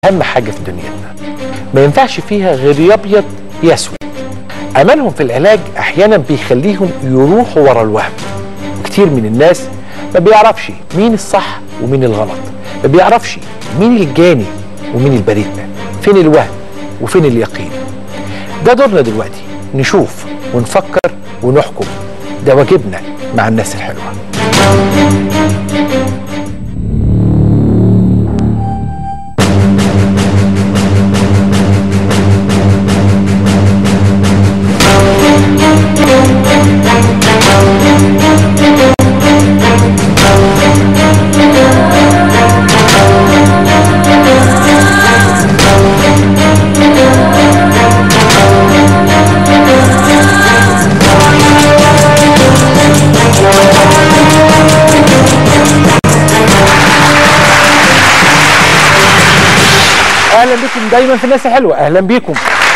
اهم حاجه في دنيتنا ما ينفعش فيها غير يا ابيض يا اسود املهم في العلاج احيانا بيخليهم يروحوا ورا الوهم كتير من الناس ما بيعرفش مين الصح ومين الغلط ما بيعرفش مين الجاني ومين البريء فين الوهم وفين اليقين ده دورنا دلوقتي نشوف ونفكر ونحكم ده واجبنا مع الناس الحلوه اهلا بكم دايما في الناس الحلوه اهلا بكم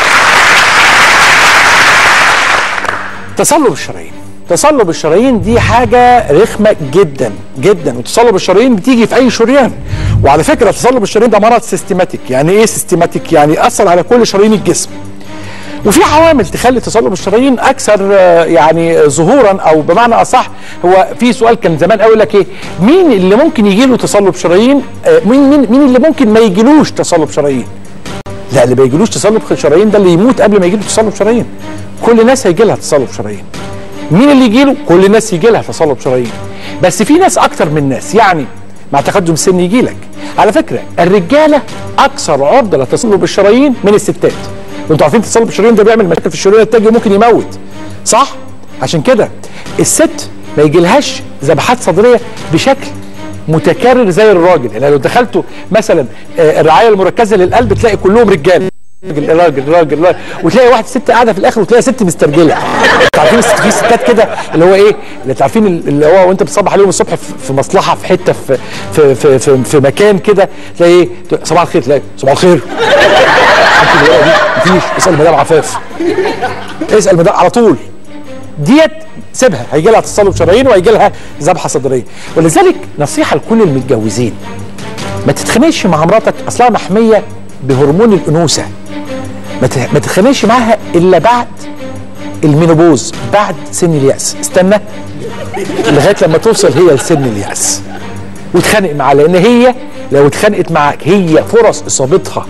تصلب الشرايين تصلب الشرايين دي حاجة رخمة جدا جدا وتصلب الشرايين بتيجي في أي شريان وعلى فكرة تصلب الشرايين ده مرض سيستماتيك يعني إيه سيستماتيك؟ يعني أثر على كل شرايين الجسم وفي عوامل تخلي تصلب الشرايين اكثر آه، يعني ظهورا او بمعنى اصح هو في سؤال كان زمان قوي لك ايه مين اللي ممكن يجي له تصلب شرايين آه، مين مين مين اللي ممكن ما يجيلوش تصلب شرايين لا اللي ما يجيلوش تصلب شرايين ده اللي يموت قبل ما يجيله تصلب شرايين كل الناس هيجي لها تصلب شرايين مين اللي يجي له كل الناس يجي لها تصلب شرايين بس في ناس اكتر من ناس يعني مع تقدم السن يجي لك على فكره الرجاله اكثر عرضه لتصلب الشرايين من الستات وانتوا عارفين تصلب الشرايين ده بيعمل مشاكل في الشريان التاجي وممكن يموت صح عشان كده الست ما يجيلهاش ذبحات صدريه بشكل متكرر زي الراجل يعني لو دخلتوا مثلا آه، الرعايه المركزه للقلب تلاقي كلهم رجال راجل راجل راجل راجل وتلاقي واحد ست قاعده في الاخر وتلاقي ست مسترجله انتوا عارفين الست- في ستات كده اللي هو ايه اللي عارفين اللي هو وانت بتصبح عليهم الصبح في في مصلحه في حته في في في, في, في مكان كده تلاقي ايه صباح الخير تلاقي صباح الخير ممكن الورقة دي مفيش اسال مدام عفاف اسال مدام على طول ديت سيبها هيجي لها تصلب شرايين وهيجي لها ذبحه صدريه ولذلك نصيحه لكل المتجوزين ما تتخانقش مع مراتك اصلها محميه بهرمون الانوثه ما ت- ما تتخانقش معاها الا بعد المينوبوز بعد سن الياس استنى لغايه لما توصل هي لسن الياس وتخانق معاها لان هي لو اتخانقت معاك هي فرص اصابتها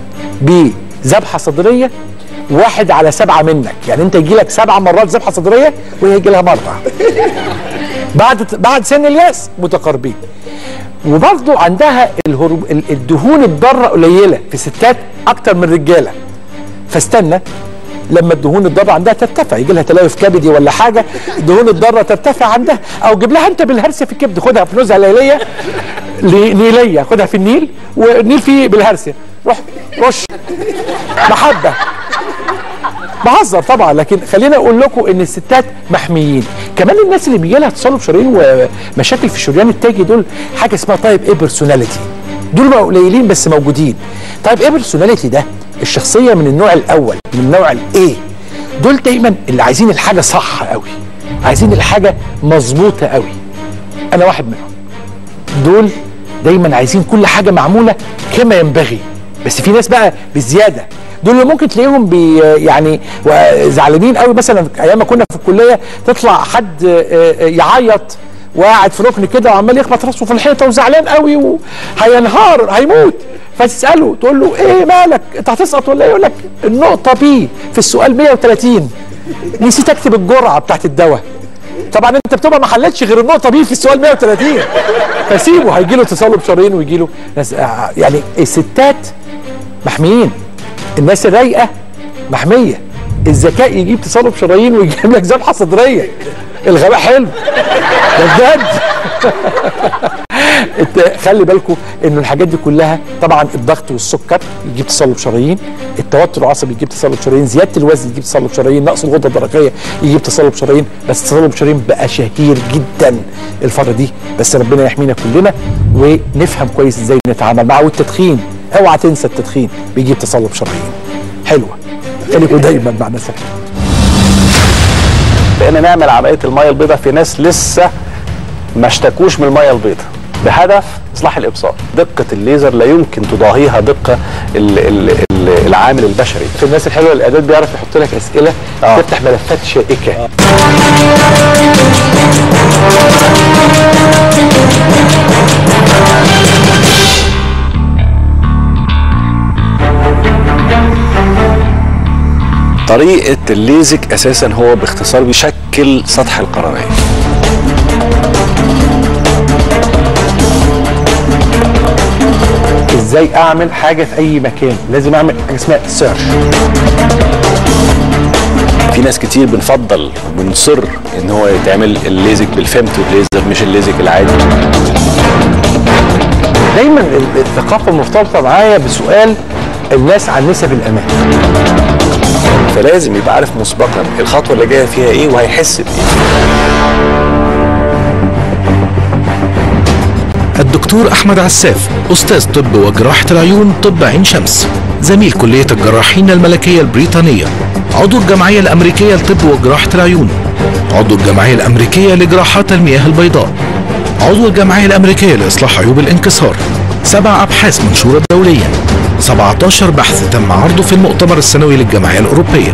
بذبحه صدريه واحد على سبعه منك يعني انت يجي لك سبع مرات ذبحه صدريه وهي يجي لها مره بعد بعد سن الياس متقاربين وبرضه عندها الهرم... ال- الدهون الضاره قليله في الستات اكتر من الرجاله فاستنى لما الدهون الضاره عندها ترتفع يجي لها تلوث كبدي ولا حاجه الدهون الضاره ترتفع عندها او جيب لها انت بالهرس في الكبد خدها في نزهه ليليه ل- نيليه خدها في النيل والنيل فيه بالهرس روح رش محبه بهزر طبعا لكن خلينا اقول لكم ان الستات محميين كمان الناس اللي بيجي لها تصلب شرايين ومشاكل في الشريان التاجي دول حاجه اسمها تايب ايه بيرسوناليتي دول بقوا قليلين بس موجودين تايب ايه بيرسوناليتي ده الشخصيه من النوع الاول من النوع الايه دول دايما اللي عايزين الحاجه صح قوي عايزين الحاجه مظبوطه قوي انا واحد منهم دول دايما عايزين كل حاجه معموله كما ينبغي بس في ناس بقى بزياده دول اللي ممكن تلاقيهم بي يعني و- زعلانين قوي مثلا ايام ما كنا في الكليه تطلع حد آه، آه، يعيط وقاعد في ركن كده وعمال يخبط راسه في الحيطه وزعلان قوي وهينهار هيموت فتساله تقول له ايه مالك انت هتسقط ولا ايه يقول لك النقطه بي في السؤال 130 نسيت اكتب الجرعه بتاعت الدواء طبعا انت بتبقى ما حلتش غير النقطه بي في السؤال 130 فسيبه هيجي له تصلب شرايين ويجي له ناس آه، يعني الستات محميين الناس الرايقه محميه الذكاء يجيب تصلب شرايين ويجيب لك ذبحه صدريه الغباء حلو ده بجد انت خلي بالكم انه الحاجات دي كلها طبعا الضغط والسكر يجيب تصلب شرايين التوتر العصبي يجيب تصلب شرايين زياده الوزن يجيب تصلب شرايين نقص الغده الدرقيه يجيب تصلب شرايين بس تصلب شرايين بقى شهير جدا الفتره دي بس ربنا يحمينا كلنا ونفهم كويس ازاي نتعامل معاه والتدخين اوعى تنسى التدخين بيجيب تصلب شرايين حلوه خليكم دايما مع ناس بقينا نعمل عمليه الميه البيضاء في ناس لسه ما اشتكوش من الميه البيضاء بهدف اصلاح الابصار دقه الليزر لا يمكن تضاهيها دقه ال ال ال العامل البشري في الناس الحلوه الاعداد بيعرف يحط لك اسئله آه. تفتح ملفات شائكه طريقه الليزك اساسا هو باختصار بيشكل سطح القرنيه ازاي اعمل حاجه في اي مكان لازم اعمل حاجه اسمها سيرش في ناس كتير بنفضل بنصر ان هو يتعمل الليزك بالفيمتو ليزر مش الليزك العادي دايما ال- الثقافه مرتبطه معايا بسؤال الناس عن نسب الامان فلازم يبقى عارف مسبقا الخطوه اللي جايه فيها ايه وهيحس بايه الدكتور أحمد عساف أستاذ طب وجراحة العيون طب عين شمس زميل كلية الجراحين الملكية البريطانية عضو الجمعية الأمريكية لطب وجراحة العيون عضو الجمعية الأمريكية لجراحات المياه البيضاء عضو الجمعية الأمريكية لإصلاح عيوب الانكسار سبع أبحاث منشورة دوليا 17 بحث تم عرضه في المؤتمر السنوي للجمعية الأوروبية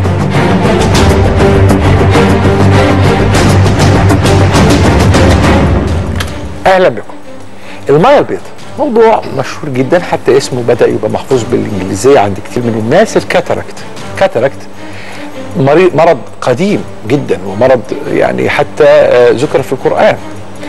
اهلا بكم الميه البيضاء موضوع مشهور جدا حتى اسمه بدا يبقى محفوظ بالانجليزيه عند كتير من الناس الكاتاراكت كاتاراكت مريض مرض قديم جدا ومرض يعني حتى آه، ذكر في القران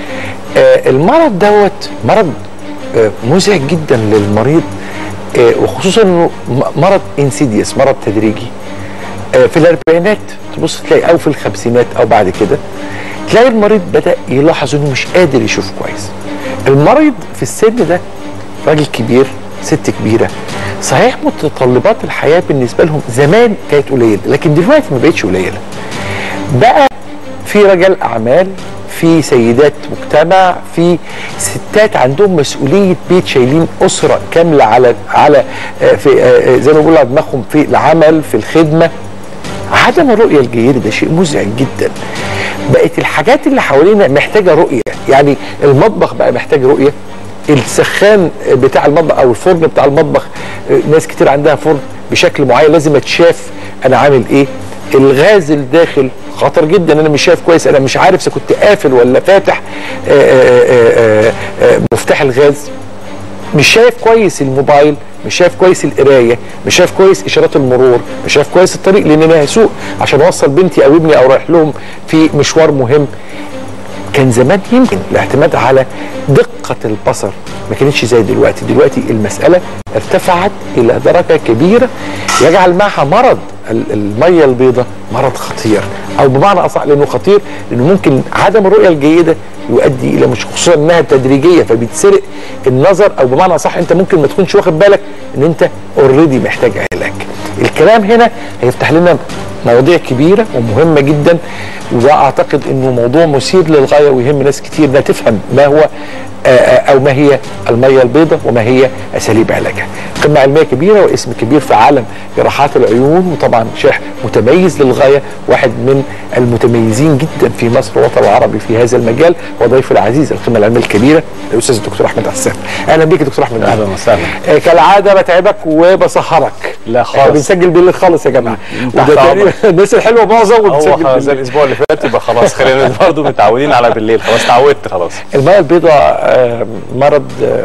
آه، المرض دوت مرض آه، مزعج جدا للمريض آه، وخصوصا انه م- مرض انسيديوس مرض تدريجي آه، في الاربعينات تبص تلاقي او في الخمسينات او بعد كده تلاقي المريض بدا يلاحظ انه مش قادر يشوف كويس المريض في السن ده راجل كبير ست كبيره صحيح متطلبات الحياه بالنسبه لهم زمان كانت قليله لكن دلوقتي ما بقتش قليله بقى في رجال اعمال في سيدات مجتمع في ستات عندهم مسؤوليه بيت شايلين اسره كامله على على آه، في آه، آه، زي ما بيقولوا على دماغهم في العمل في الخدمه عدم الرؤيه الجيده ده شيء مزعج جدا بقت الحاجات اللي حوالينا محتاجه رؤيه يعني المطبخ بقى محتاج رؤيه السخان بتاع المطبخ او الفرن بتاع المطبخ آه، ناس كتير عندها فرن بشكل معين لازم اتشاف انا عامل ايه الغاز الداخل خطر جدا انا مش شايف كويس انا مش عارف اذا كنت قافل ولا فاتح آه، آه، آه، آه، آه، مفتاح الغاز مش شايف كويس الموبايل مش شايف كويس القرايه مش شايف كويس اشارات المرور مش شايف كويس الطريق لان انا هسوق عشان اوصل بنتي او ابني او رايح لهم في مشوار مهم كان زمان يمكن الاعتماد على دقة البصر ما كانتش زي دلوقتي دلوقتي المسألة ارتفعت إلى درجة كبيرة يجعل معها مرض ال- المية البيضاء مرض خطير أو بمعنى أصح لأنه خطير لأنه ممكن عدم الرؤية الجيدة يؤدي إلى مش خصوصا إنها تدريجية فبيتسرق النظر أو بمعنى أصح أنت ممكن ما تكونش واخد بالك إن أنت اوريدي محتاج علاج الكلام هنا هيفتح لنا مواضيع كبيره ومهمه جدا واعتقد انه موضوع مثير للغايه ويهم ناس كتير انها تفهم ما هو آه، آه، او ما هي الميه البيضاء وما هي اساليب علاجها. قمه علميه كبيره واسم كبير في عالم جراحات العيون وطبعا شيخ متميز للغايه واحد من المتميزين جدا في مصر والوطن العربي في هذا المجال وضيفه العزيز القمه العلميه الكبيره الاستاذ الدكتور احمد عساف. اهلا بك يا دكتور احمد أهلا وسهلا. آه، كالعاده بتعبك وبسهرك لا احنا خالص. بنسجل بالليل خالص يا جماعه تحت وده تقريبا أمرك. الناس الحلوه معظم وبتسجل هو زي بالليل. الاسبوع اللي فات يبقى خلاص خلينا برضه متعودين على بالليل خلاص اتعودت خلاص الميه البيضاء آه، مرض آه،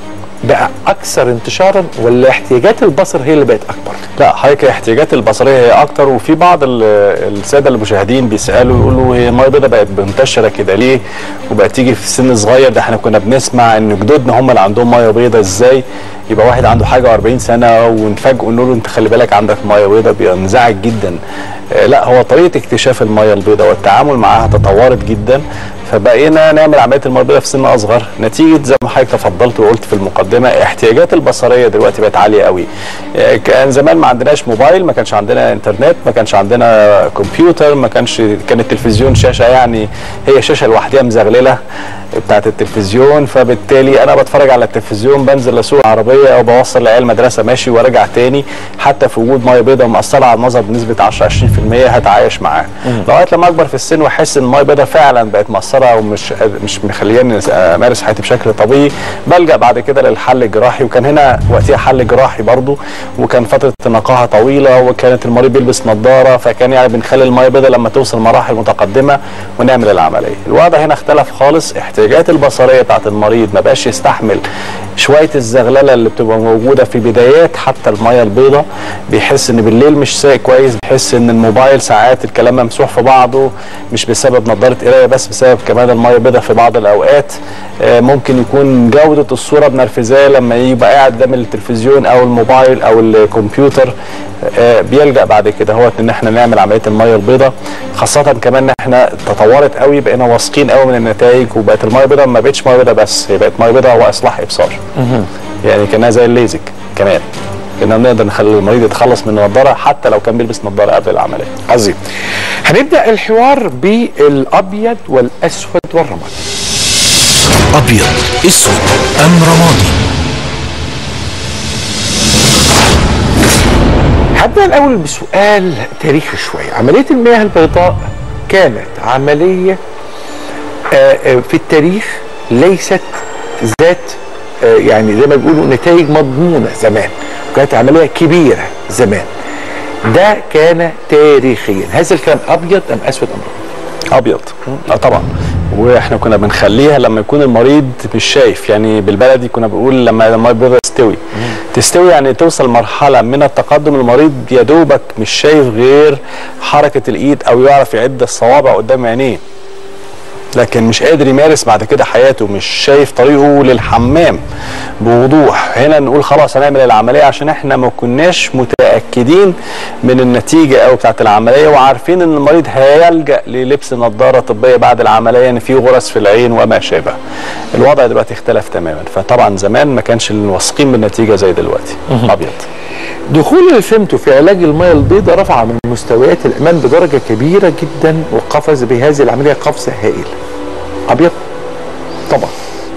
بقى اكثر انتشارا ولا احتياجات البصر هي اللي بقت اكبر؟ لا حضرتك الاحتياجات البصريه هي اكتر وفي بعض ال- الساده المشاهدين بيسالوا يقولوا هي الميه البيضاء بقت منتشره كده ليه؟ وبقت تيجي في سن صغير ده احنا كنا بنسمع ان جدودنا هم اللي عندهم ميه بيضاء ازاي؟ يبقى واحد عنده حاجه 40 سنه ونفاجئه نقول له انت خلي بالك عندك ميه بيضاء بينزعج جدا. آه، لا هو طريقه اكتشاف الميه البيضاء والتعامل معاها تطورت جدا فبقينا نعمل عمليه الميه البيضاء في سن اصغر نتيجه زي ما حضرتك تفضلت وقلت في المقدمه احتياجات البصريه دلوقتي بقت عاليه قوي آه، كان زمان ما عندناش موبايل ما كانش عندنا انترنت ما كانش عندنا كمبيوتر ما كانش كان التلفزيون شاشه يعني هي شاشه لوحدها مزغلله بتاعت التلفزيون فبالتالي انا بتفرج على التلفزيون بنزل اسوق عربيه او بوصل العيال المدرسه ماشي وارجع تاني حتى في وجود ميه بيضاء مأثره على النظر بنسبه 10 20% هتعايش معاه لغايه لما اكبر في السن واحس ان الميه بيضاء فعلا بقت مأثره متاثره ومش مش مخلياني امارس حياتي بشكل طبيعي بلجا بعد كده للحل الجراحي وكان هنا وقتها حل جراحي برضو وكان فتره نقاهه طويله وكانت المريض بيلبس نظاره فكان يعني بنخلي الميه البيضاء لما توصل مراحل متقدمه ونعمل العمليه الوضع هنا اختلف خالص احتياجات البصريه بتاعت المريض ما بقاش يستحمل شويه الزغلله اللي بتبقى موجوده في بدايات حتى الميه البيضاء بيحس ان بالليل مش سايق كويس بيحس ان الموبايل ساعات الكلام ممسوح في بعضه مش بسبب نظاره قرايه بس بسبب كمان الميه البيضاء في بعض الاوقات آه، ممكن يكون جوده الصوره بنرفزاه لما يبقى قاعد قدام التلفزيون او الموبايل او الكمبيوتر آه، بيلجا بعد كده هو ان احنا نعمل عمليه الميه البيضاء خاصه كمان ان احنا تطورت قوي بقينا واثقين قوي من النتائج وبقت الميه البيضاء ما بقتش ميه بيضاء بس هي بقت ميه بيضاء واصلاح ابصار يعني كانها زي الليزك كمان كنا نقدر نخلي المريض يتخلص من النضاره حتى لو كان بيلبس نضاره قبل العمليه عظيم هنبدا الحوار بالابيض والاسود والرمادي أبيض أسود أم رمادي هبدا الاول بسؤال تاريخي شويه عمليه المياه البيضاء كانت عمليه آه، آه، في التاريخ ليست ذات آه، يعني زي ما بيقولوا نتائج مضمونه زمان كانت عمليه كبيره زمان ده كان تاريخيا هذا الكلام ابيض ام اسود ام رمادي ابيض اه طبعا واحنا كنا بنخليها لما يكون المريض مش شايف يعني بالبلدي كنا بنقول لما الميه البيضاء تستوي تستوي يعني توصل مرحله من التقدم المريض يا دوبك مش شايف غير حركه الايد او يعرف يعد الصوابع قدام عينيه لكن مش قادر يمارس بعد كده حياته مش شايف طريقه للحمام بوضوح هنا نقول خلاص هنعمل العمليه عشان احنا ما كناش متاكدين من النتيجه او بتاعت العمليه وعارفين ان المريض هيلجا للبس نظاره طبيه بعد العمليه ان في غرز في العين وما شابه الوضع دلوقتي اختلف تماما فطبعا زمان ما كانش واثقين بالنتيجه زي دلوقتي ابيض دخول الفيمتو في علاج المياه البيضاء رفع من مستويات الامان بدرجه كبيره جدا وقفز بهذه العمليه قفزه هائله ابيض طبعا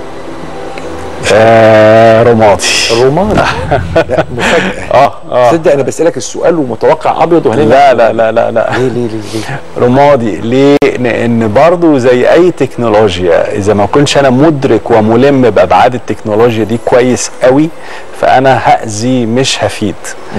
آه رمادي رومان لا مفاجاه اه اه تصدق انا بسالك السؤال ومتوقع ابيض وهنرجع لا لا لا لا لا ليه ليه ليه, ليه؟ رمادي ليه؟ لان برضو زي اي تكنولوجيا اذا ما كنتش انا مدرك وملم بابعاد التكنولوجيا دي كويس قوي فانا هاذي مش هفيد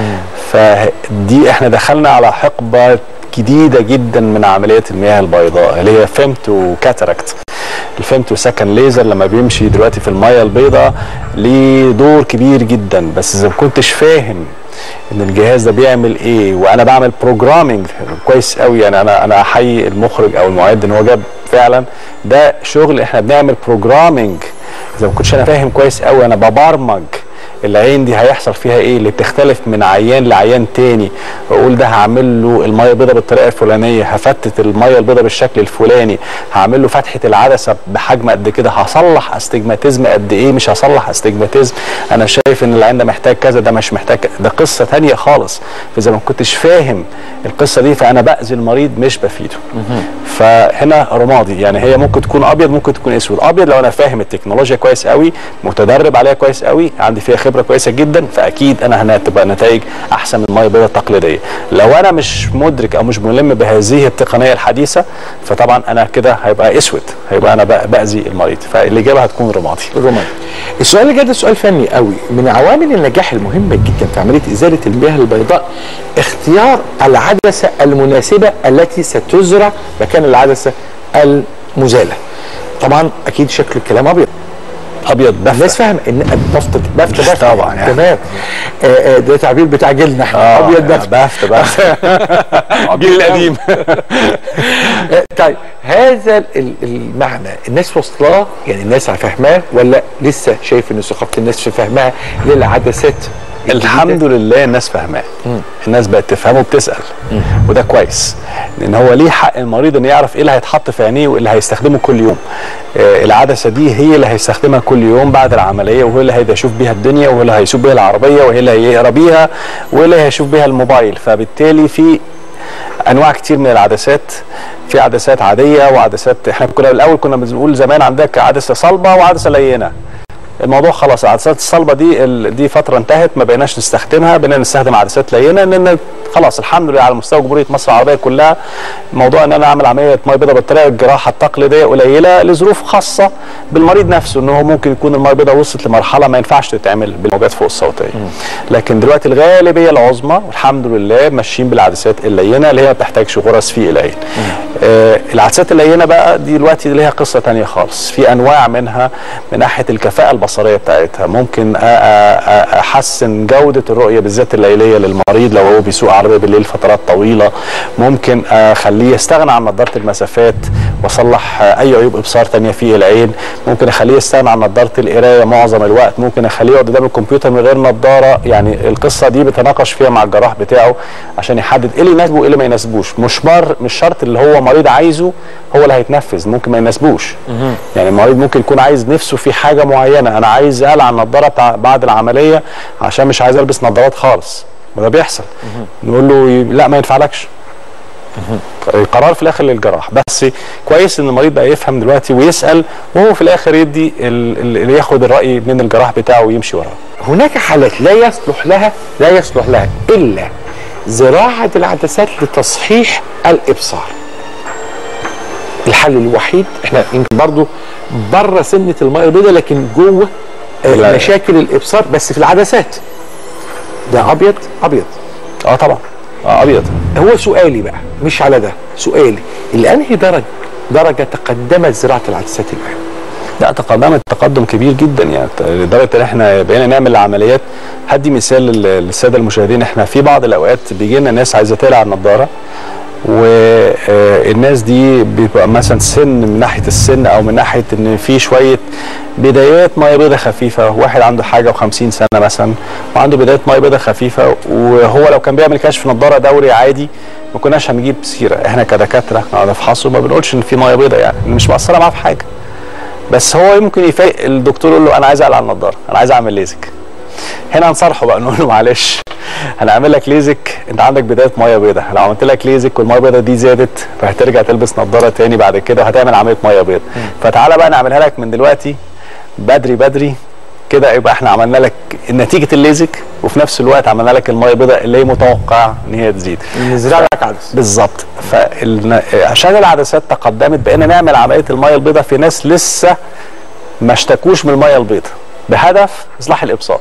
فدي احنا دخلنا على حقبه جديده جدا من عمليات المياه البيضاء اللي هي فيمتو كاتاراكت الفيمتو سكن ليزر لما بيمشي دلوقتي في المياه البيضاء ليه دور كبير جدا بس اذا ما كنتش فاهم ان الجهاز ده بيعمل ايه وانا بعمل بروجرامنج كويس قوي يعني انا انا احيي المخرج او المعد ان هو جاب فعلا ده شغل احنا بنعمل بروجرامنج اذا ما كنتش انا فاهم كويس قوي انا ببرمج العين دي هيحصل فيها ايه اللي بتختلف من عيان لعيان تاني واقول ده هعمل له الميه البيضاء بالطريقه الفلانيه هفتت الميه البيضاء بالشكل الفلاني هعمل له فتحه العدسه بحجم قد كده هصلح استجماتيزم قد ايه مش هصلح استجماتيزم انا شايف ان العين ده محتاج كذا ده مش محتاج كذا. ده قصه تانية خالص فاذا ما كنتش فاهم القصه دي فانا باذي المريض مش بفيده فهنا رمادي يعني هي ممكن تكون ابيض ممكن تكون اسود ابيض لو انا فاهم التكنولوجيا كويس قوي متدرب عليها كويس قوي عندي فيها خبره كويسه جدا فاكيد انا هتبقى نتائج احسن من الميه البيضاء التقليديه لو انا مش مدرك او مش ملم بهذه التقنيه الحديثه فطبعا انا كده هيبقى اسود هيبقى انا بأ- باذي المريض فالاجابه هتكون رمادي الرومان السؤال اللي جاي ده سؤال فني قوي من عوامل النجاح المهمه جدا في عمليه ازاله المياه البيضاء اختيار العدسه المناسبه التي ستزرع مكان العدسه المزاله طبعا اكيد شكل الكلام ابيض ابيض الناس بفتة فاهم ان بفت بفت بفت طبعا يعني. تمام آه، آه، ده تعبير بتاع جيلنا احنا ابيض بفت بفتة بفتة الجيل القديم آه، طيب هذا ال- المعنى الناس واصلاه يعني الناس فاهماه ولا لسه شايف ان ثقافه الناس في فهمها للعدسات الجديدة؟ الحمد لله الناس فاهماه الناس بقت تفهمه وبتسال وده كويس لان هو ليه حق المريض ان يعرف ايه اللي هيتحط في عينيه وايه اللي هيستخدمه كل يوم آه العدسه دي هي اللي هيستخدمها كل يوم بعد العمليه وهو اللي هيبقى يشوف بيها الدنيا وهو اللي هيسوق بيها العربيه وهي اللي هيقرا بيها وهي اللي هيشوف بيها الموبايل فبالتالي في انواع كتير من العدسات في عدسات عاديه وعدسات احنا كنا الاول كنا بنقول زمان عندك عدسه صلبه وعدسه لينه الموضوع خلاص العدسات الصلبه دي ال- دي فتره انتهت ما بقيناش نستخدمها بقينا نستخدم عدسات لينه لان خلاص الحمد لله على مستوى جمهوريه مصر العربيه كلها موضوع ان انا اعمل عمليه ميه بيضاء بالطريقه الجراحه التقليديه قليله لظروف خاصه بالمريض نفسه ان هو ممكن يكون الميه البيضاء وصلت لمرحله ما ينفعش تتعمل بالموجات فوق الصوتيه لكن دلوقتي الغالبيه العظمى والحمد لله ماشيين بالعدسات اللينه اللي هي ما بتحتاجش غرز في العين آه العدسات اللينه بقى دي دلوقتي ليها قصه تانية خالص في انواع منها من ناحيه الكفاءه البصريه بتاعتها ممكن أ- أ- أ- احسن جوده الرؤيه بالذات الليليه للمريض لو هو بيسوق عربيه بالليل فترات طويله ممكن اخليه يستغنى عن نظاره المسافات واصلح آه، اي عيوب ابصار تانية في العين ممكن اخليه يستغنى عن نظاره القرايه معظم الوقت ممكن اخليه يقعد قدام الكمبيوتر من غير نظاره يعني القصه دي بتناقش فيها مع الجراح بتاعه عشان يحدد ايه اللي يناسبه وايه اللي ما يناسبوش مش مر مش شرط اللي هو مريض عايزه هو اللي هيتنفذ ممكن ما يناسبوش يعني المريض ممكن يكون عايز نفسه في حاجه معينه انا عايز اقلع النضاره بتاع بعد العمليه عشان مش عايز البس نظارات خالص وده بيحصل نقول له ي- لا ما ينفعلكش القرار في الاخر للجراح بس كويس ان المريض بقى يفهم دلوقتي ويسال وهو في الاخر يدي ال- ال- اللي ياخد الراي من الجراح بتاعه ويمشي وراه هناك حالات لا يصلح لها لا يصلح لها الا زراعه العدسات لتصحيح الابصار الحل الوحيد احنا يمكن برضو بره سنه الميه البيضاء لكن جوه آه، لا. مشاكل الابصار بس في العدسات ده ابيض ابيض اه طبعا اه ابيض هو سؤالي بقى مش على ده سؤالي لانهي درجه درجه تقدمت زراعه العدسات الان لا تقدمت تقدم كبير جدا يعني لدرجه ان احنا بقينا نعمل عمليات هدي مثال لل- للساده المشاهدين احنا في بعض الاوقات بيجي لنا ناس عايزه تقلع النضاره والناس دي بيبقى مثلا سن من ناحيه السن او من ناحيه ان في شويه بدايات ميه بيضاء خفيفه واحد عنده حاجه و50 سنه مثلا وعنده بدايه ميه بيضاء خفيفه وهو لو كان بيعمل كشف نضاره دوري عادي ما كناش هنجيب سيره احنا كدكاتره نقعد نفحصه ما بنقولش ان في ميه بيضاء يعني مش مأثره معاه في حاجه بس هو ممكن يفاجئ الدكتور يقول له انا عايز اقلع النضاره انا عايز اعمل ليزك هنا هنصارحه بقى نقول له معلش هنعمل لك ليزك انت عندك بدايه ميه بيضاء لو عملت لك ليزك والميه البيضاء دي زادت فهترجع تلبس نضاره تاني بعد كده وهتعمل عمليه ميه بيضاء فتعالى بقى نعملها لك من دلوقتي بدري بدري كده يبقى احنا عملنا لك نتيجه الليزك وفي نفس الوقت عملنا لك الميه البيضاء اللي هي متوقع ان هي تزيد نزرع لك عدس بالظبط فعشان العدسات تقدمت بقينا نعمل عمليه الميه البيضاء في ناس لسه ما اشتكوش من الميه البيضاء بهدف اصلاح الابصار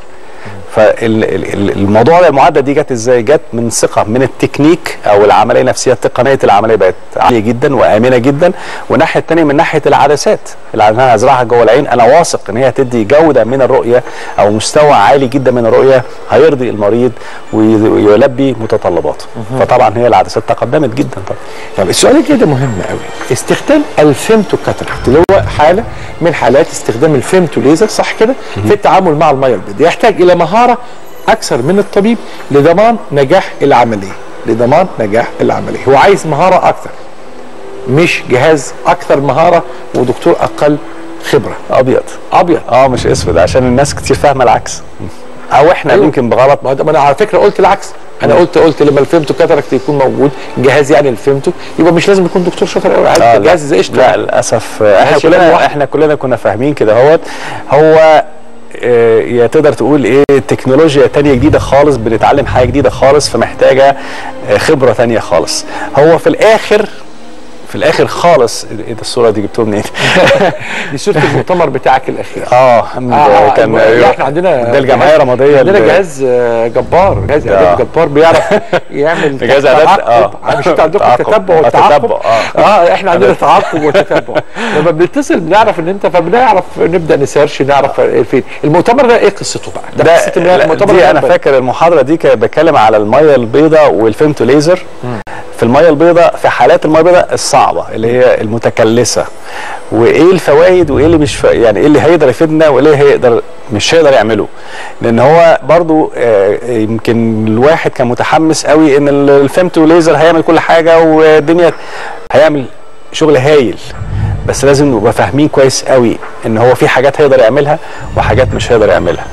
فالموضوع ده المعادله دي جت ازاي؟ جت من ثقه من التكنيك او العمليه نفسها تقنيه العمليه بقت عاليه جدا وامنه جدا والناحيه الثانيه من ناحيه العدسات اللي انا هزرعها جوه العين انا واثق ان هي هتدي جوده من الرؤيه او مستوى عالي جدا من الرؤيه هيرضي المريض وي- ويلبي متطلباته فطبعا هي العدسات تقدمت جدا طبعا طب السؤال كده مهم قوي استخدام الفيمتو كاتراكت اللي هو حاله من حالات استخدام الفيمتو ليزر صح كده في التعامل مع الميه البيضاء يحتاج الى مهاره اكثر من الطبيب لضمان نجاح العمليه لضمان نجاح العمليه هو عايز مهاره اكثر مش جهاز اكثر مهاره ودكتور اقل خبره ابيض ابيض اه مش اسود عشان الناس كتير فاهمه العكس او احنا أيوة. يمكن بغلط ما ده- ما انا على فكره قلت العكس انا قلت قلت لما الفيمتو كاتراكت يكون موجود جهاز يعني الفيمتو يبقى مش لازم يكون دكتور شاطر قوي آه، عادي لا. جهاز زي قشطه لا للاسف آه، احنا ماشي، لا، كلنا لوحده. احنا كلنا كنا فاهمين كده هوت هو آه، يا تقدر تقول ايه تكنولوجيا تانية جديدة خالص بنتعلم حاجة جديدة خالص فمحتاجة آه، خبرة تانية خالص هو في الآخر في الآخر خالص ايه ده الصورة دي جبتوها منين؟ دي صوره المؤتمر بتاعك الاخير اه آه، كان لا، احنا عندنا ده الجمعية الرمادية عندنا اللي- جهاز آه، جبار جهاز آه. اعداد جبار بيعرف يعمل جهاز إعداد، تعقب. آه. مش انتوا عندكم تعقب. التتبع آه، والتعقب تتبع، آه. اه احنا عندنا تعقب وتتبع لما بنتصل بنعرف ان انت فبنعرف نبدا نسيرش نعرف فين المؤتمر ده ايه قصته بقى ده ده قصه إن لا، المؤتمر دي ده انا بقى- فاكر المحاضره دي كانت بتكلم على الميه البيضاء والفيمتو ليزر في الميه البيضاء في حالات الميه البيضاء الصعبه اللي هي المتكلسه وايه الفوائد وايه اللي مش ف... يعني ايه اللي هيقدر يفيدنا وايه اللي هيقدر مش هيقدر يعمله لان هو برضو آه، يمكن الواحد كان متحمس قوي ان ال- الفيمتو ليزر هيعمل كل حاجه والدنيا هيعمل شغل هايل بس لازم نبقى فاهمين كويس قوي ان هو في حاجات هيقدر يعملها وحاجات مش هيقدر يعملها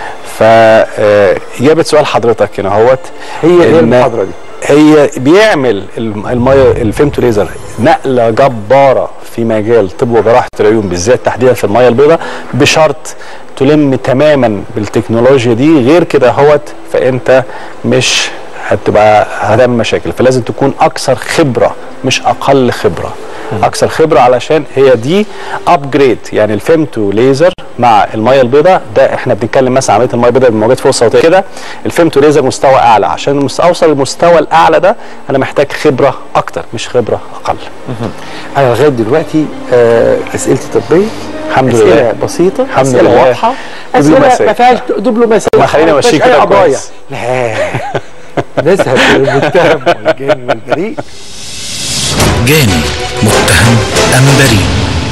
فإجابة سؤال حضرتك هنا اهوت هي ايه إن المحاضره دي هي بيعمل الم- الميه الفيمتو ليزر نقله جباره في مجال طب وجراحه العيون بالذات تحديدا في الميه البيضاء بشرط تلم تماما بالتكنولوجيا دي غير كده اهوت فانت مش هتبقى هتعمل مشاكل فلازم تكون اكثر خبره مش اقل خبره اكثر خبره علشان هي دي ابجريد يعني الفيمتو ليزر مع الميه البيضاء ده احنا بنتكلم مثلا عمليه الميه البيضاء بالموجات فوق الصوتيه كده الفيمتو ليزر مستوى اعلى عشان المس- اوصل للمستوى الاعلى ده انا محتاج خبره اكتر مش خبره اقل انا لغايه دلوقتي آه اسئلتي طبيه الحمد أسئلة لله. بسيطة الحمد أسئلة لله. واضحة أسئلة دبلوماسية. ما فيهاش دبلوماسية ما خليني ما فيهاش أمشيك أي كده قضايا كويس. لا نذهب إلى المتهم والجاني والبريء جاني متهم أم بريء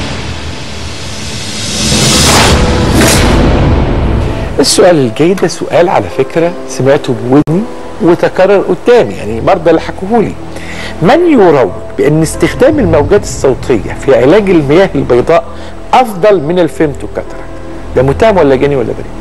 السؤال الجاي ده سؤال على فكرة سمعته بودني وتكرر قدامي يعني مرضى اللي حكوهولي من يروج بأن استخدام الموجات الصوتية في علاج المياه البيضاء أفضل من الفيمتو كاتراكت ده متهم ولا جاني ولا بريء؟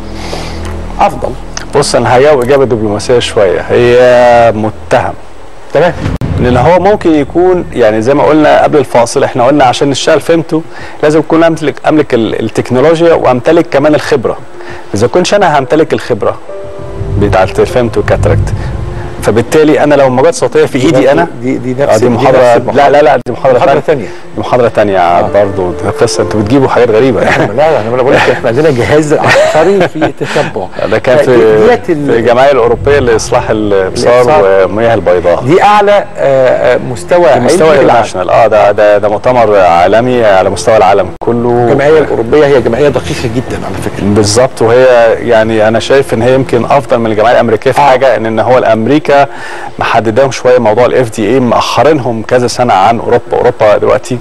أفضل بص انا هجاوب اجابه دبلوماسيه شويه هي متهم تمام لان هو ممكن يكون يعني زي ما قلنا قبل الفاصل احنا قلنا عشان نشتغل فهمته لازم اكون امتلك املك ال- التكنولوجيا وامتلك كمان الخبره اذا كنتش انا همتلك الخبره بتاعت الفهمت والكاتراكت فبالتالي انا لو الموجات الصوتيه في ايدي انا دي دي آه، نفس دي محاضره نفس لا لا لا دي محاضره محاضرة ثانيه ثانية دي محاضره ثانيه آه. برضه دي قصه انتوا بتجيبوا حاجات غريبه لا لا انا بقول لك احنا عندنا جهاز عبقري في التتبع ده كان في ديت في ال- الجمعيه الاوروبيه لاصلاح الابصار الإبصار. والمياه البيضاء دي اعلى آه، آه، مستوى في مستوى علمي في العالم. انترناشونال اه ده ده ده مؤتمر عالمي على مستوى العالم كله الجمعيه الاوروبيه هي جمعيه دقيقه جدا على فكره بالظبط وهي يعني انا شايف ان هي يمكن افضل من الجمعيه الامريكيه في آه. حاجه ان ان هو الامريكا محددهم شويه موضوع الاف دي اي مأخرينهم كذا سنه عن اوروبا اوروبا دلوقتي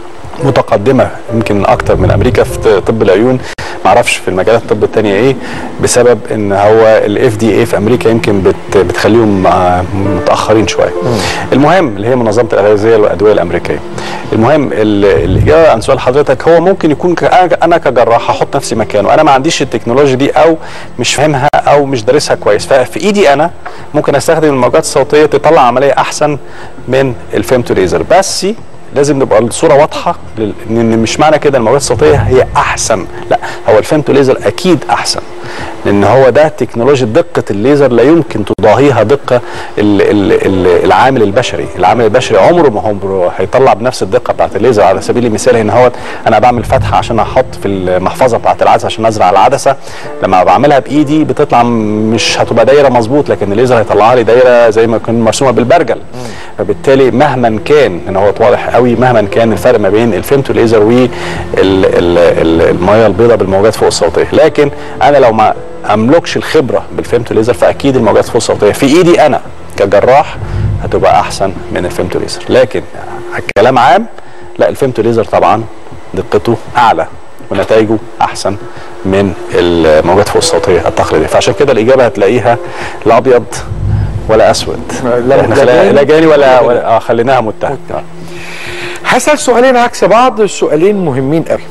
متقدمه يمكن اكتر من امريكا في طب العيون معرفش في المجالات الطب التانية ايه بسبب ان هو الاف دي اي في امريكا يمكن بت بتخليهم آه، متاخرين شويه المهم اللي هي منظمه الاغذيه والادويه الامريكيه المهم ال- الاجابه عن سؤال حضرتك هو ممكن يكون ك- انا كجراح احط نفسي مكانه انا ما عنديش التكنولوجيا دي او مش فاهمها او مش دارسها كويس ففي ايدي انا ممكن استخدم الموجات الصوتيه تطلع عمليه احسن من الفيمتو ليزر بس لازم نبقى الصوره واضحه لل- ان مش معنى كده الموجات الصوتيه هي احسن لا هو الفيمتو ليزر اكيد احسن لان هو ده تكنولوجيا دقه الليزر لا يمكن تضاهيها دقه ال ال ال العامل البشري العامل البشري عمره ما عمره هيطلع بنفس الدقه بتاعت الليزر على سبيل المثال هنا هو انا بعمل فتحه عشان احط في المحفظه بتاعت العدسه عشان ازرع العدسه لما بعملها بايدي بتطلع م- مش هتبقى دايره مظبوط لكن الليزر هيطلعها لي دايره زي ما تكون مرسومه بالبرجل فبالتالي مهما كان ان هو واضح قوي مهما كان الفرق ما بين الفيمتو ليزر والميه البيضاء بالموجات فوق الصوتيه لكن انا لو ما املكش الخبره بالفيمتو ليزر فاكيد الموجات فوق الصوتيه في ايدي انا كجراح هتبقى احسن من الفيمتو ليزر لكن كلام عام لا الفيمتو ليزر طبعا دقته اعلى ونتائجه احسن من الموجات فوق الصوتيه التقليديه فعشان كده الاجابه هتلاقيها لا ابيض ولا اسود لا احنا لا خلا- جاني لا جاني ولا, ولا ولا آه خليناها متهم آه. هسأل سؤالين عكس بعض سؤالين مهمين قوي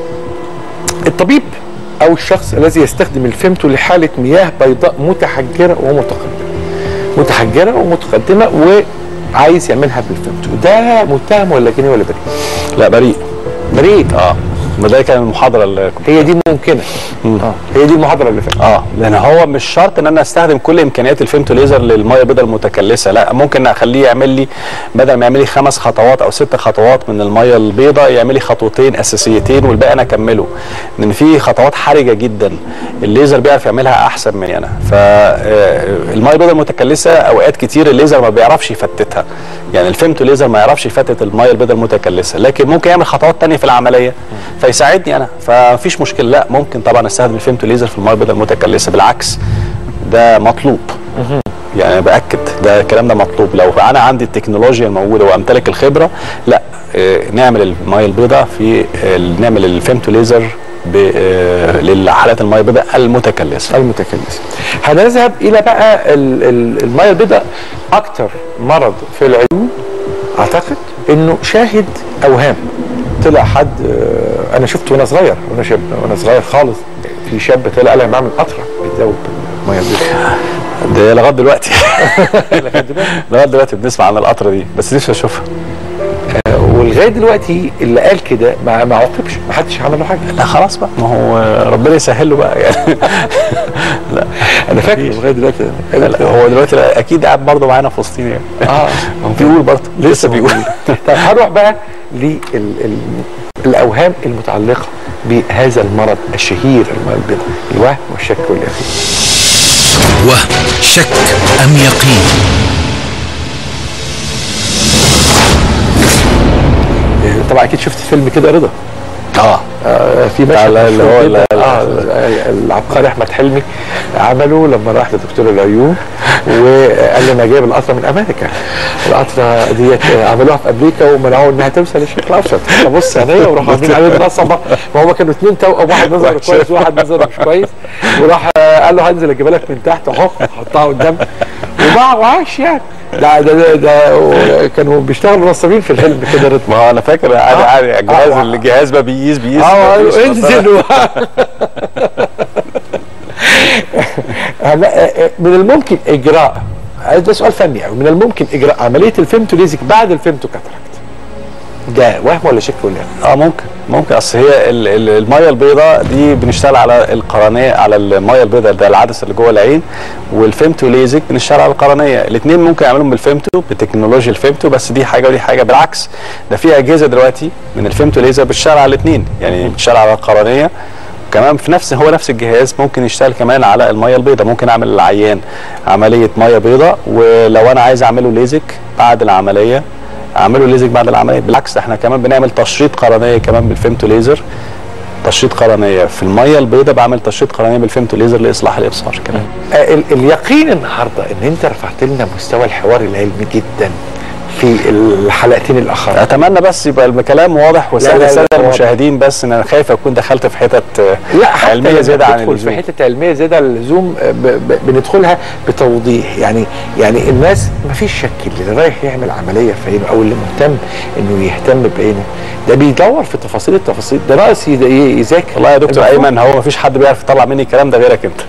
الطبيب او الشخص الذي يستخدم الفيمتو لحالة مياه بيضاء متحجرة ومتقدمة متحجرة ومتقدمة وعايز يعملها بالفيمتو ده متهم ولا جني ولا بريء لا بريء بريء اه ما ده كان المحاضره اللي كنت هي دي ممكنة اه هي دي المحاضرة اللي فاتت اه لان هو مش شرط ان انا استخدم كل امكانيات الفيمتو ليزر للميه البيضاء المتكلسه لا ممكن اخليه يعمل لي بدل ما يعمل لي خمس خطوات او ست خطوات من الميه البيضاء يعمل لي خطوتين اساسيتين والباقي انا اكمله لان في خطوات حرجه جدا الليزر بيعرف يعملها احسن مني انا فالميه البيضاء المتكلسه اوقات كتير الليزر ما بيعرفش يفتتها يعني الفيمتو ليزر ما يعرفش يفتت الميه البيضاء المتكلسه لكن ممكن يعمل خطوات تانية في العمليه فيساعدني انا فمفيش مشكله لا ممكن طبعا استخدم الفيمتو ليزر في الميه البيضاء المتكلسه بالعكس ده مطلوب يعني باكد ده الكلام ده مطلوب لو انا عندي التكنولوجيا الموجوده وامتلك الخبره لا آه، نعمل الميه البيضاء في آه، نعمل الفيمتو ليزر ب- آه، للحالات الميه البيضاء المتكلسه المتكلسة هنذهب الى بقى ال- ال- المية البيضاء اكتر مرض في العيون اعتقد انه شاهد اوهام طلع حد آه، انا شفته وانا صغير وانا شاب وانا صغير خالص في شاب طلع قال انا بعمل قطره بتذوب الميه البيضاء ده لغايه دلوقتي لغايه دلوقتي بنسمع عن القطره دي بس لسه اشوفها آه، ولغايه دلوقتي اللي قال كده ما ما عوقبش ما حدش عمل له حاجه لا خلاص بقى ما هو ربنا يسهل له بقى يعني لا انا فاكر لغايه دلوقتي لا لا هو دلوقتي لا اكيد قاعد برضه معانا في فلسطين يعني اه هو بيقول برضه لسه بيقول طب هنروح بقى للاوهام المتعلقه بهذا المرض الشهير المرض البيضاء الوهم والشك واليقين وهم شك أم يقين طبعا اكيد شفت فيلم كده رضا اه آه، في مشهد على اللي مشهور هو جداً. ال- آه العبقري احمد حلمي عمله لما راح لدكتور العيون وقال لي انا جايب القطره من امريكا القطره ديت عملوها في امريكا ومنعوها انها توصل للشرق الاوسط بص عينيا وراحوا عاملين عليه نصبه ما هم كانوا اثنين توأم واحد نظره كويس وواحد نظره مش كويس وراح آه، قال له هنزل اجيبها لك من تحت اهو حطها قدام وباع وعاش يعني ده ده ده, ده كانوا بيشتغلوا نصابين في الفيلم كده رضا ما هو انا فاكر عادي آه. عادي الجهاز آه. الجهاز ما بيقيس بيقيس اه ما بيقيس أيوة، مسطرة. انزل و... هلا من الممكن اجراء ده سؤال فني قوي من الممكن اجراء عمليه الفيمتوليزك بعد الفيمتو كاتراكت ده وهم ولا شك ولا إيه؟ اه ممكن ممكن اصل هي ال- ال- الميه البيضاء دي بنشتغل على القرنيه على الميه البيضاء ده العدسه اللي جوه العين والفيمتو ليزك بنشتغل على القرنيه الاثنين ممكن يعملهم بالفيمتو بتكنولوجيا الفيمتو بس دي حاجه ودي حاجه بالعكس ده في اجهزه دلوقتي من الفيمتو ليزر بتشتغل على الاثنين يعني بتشتغل على القرنيه كمان في نفس هو نفس الجهاز ممكن يشتغل كمان على الميه البيضاء ممكن اعمل للعيان عمليه ميه بيضاء ولو انا عايز اعمله ليزك بعد العمليه اعمله ليزك بعد العمليه بالعكس ده احنا كمان بنعمل تشريط قرنيه كمان بالفيمتو ليزر تشريط قرنيه في الميه البيضاء بعمل تشريط قرنيه بالفيمتو ليزر لاصلاح الابصار كمان آه، ال- اليقين النهارده ان انت رفعت لنا مستوى الحوار العلمي جدا في الحلقتين الاخرى اتمنى بس يبقى الكلام واضح لا، وسهل لا، الساده واضح. المشاهدين بس ان انا خايف اكون دخلت في حتت آه، لا حتى علميه لما زياده عن بندخل في اللزوم حته علميه زياده عن اللزوم آه، ب- ب- بندخلها بتوضيح يعني يعني الناس ما فيش شك اللي رايح يعمل عمليه في عينه او اللي مهتم انه يهتم بعينه ده بيدور في تفاصيل التفاصيل ده ناقص يد- ي- يذاكر والله يا دكتور المفروض- ايمن هو ما فيش حد بيعرف يطلع مني الكلام ده غيرك انت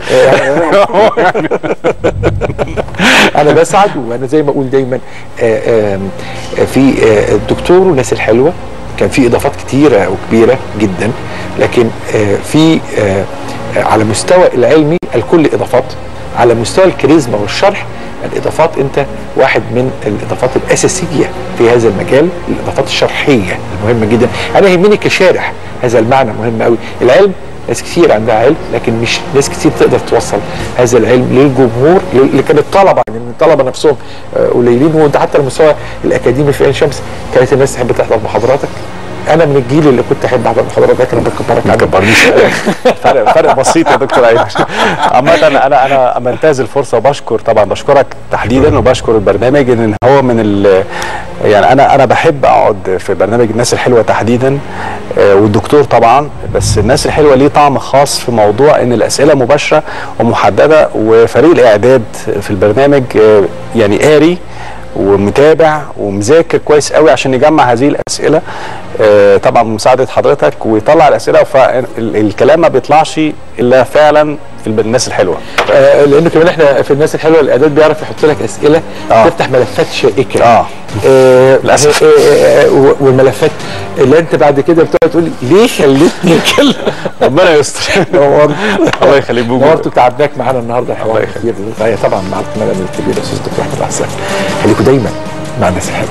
انا بسعد وانا زي ما اقول دايما آه، آم، آه، في آه، الدكتور والناس الحلوه كان في اضافات كتيره وكبيره جدا لكن آه، في آه، آه، على مستوى العلمي الكل اضافات على مستوى الكاريزما والشرح الاضافات انت واحد من الاضافات الاساسيه في هذا المجال الاضافات الشرحيه المهمه جدا انا يهمني كشارح هذا المعنى مهم قوي العلم ناس كتير عندها علم لكن مش ناس كتير تقدر توصل هذا العلم للجمهور اللي كان الطلبه يعني الطلبه نفسهم آه، قليلين وانت حتى على المستوى الاكاديمي في عين شمس كانت الناس تحب تحضر محاضراتك انا من الجيل اللي كنت احب احضر محاضراتك انا بكبرك ما عدد كبرنيش فرق فرق بسيط يا دكتور ايمن عامة انا انا انا بنتهز الفرصه وبشكر طبعا بشكرك تحديدا وبشكر البرنامج ان هو من ال يعني انا انا بحب اقعد في برنامج الناس الحلوه تحديدا آه، والدكتور طبعا بس الناس الحلوه ليه طعم خاص في موضوع ان الاسئله مباشره ومحدده وفريق الاعداد في البرنامج آه، يعني قاري ومتابع ومذاكر كويس قوي عشان يجمع هذه الاسئله آه، طبعا بمساعده حضرتك ويطلع الاسئله فالكلام ما بيطلعش الا فعلا في الب- الناس الحلوه آه، لانه كمان احنا في الناس الحلوه الاعداد بيعرف يحط لك اسئله آه. تفتح ملفات شائكه اه آه، للأسف. آه، آه، آه، والملفات اللي انت بعد كده بتقعد تقول ليه خلتني اتكلم ربنا يستر نورت الله يخليك بوجودك. نورت وتعبناك معانا النهارده الحوار كتير للغايه طبعا مع القناه الكبير الاستاذ دكتور احمد احسن خليكم دايما مع الناس الحلوه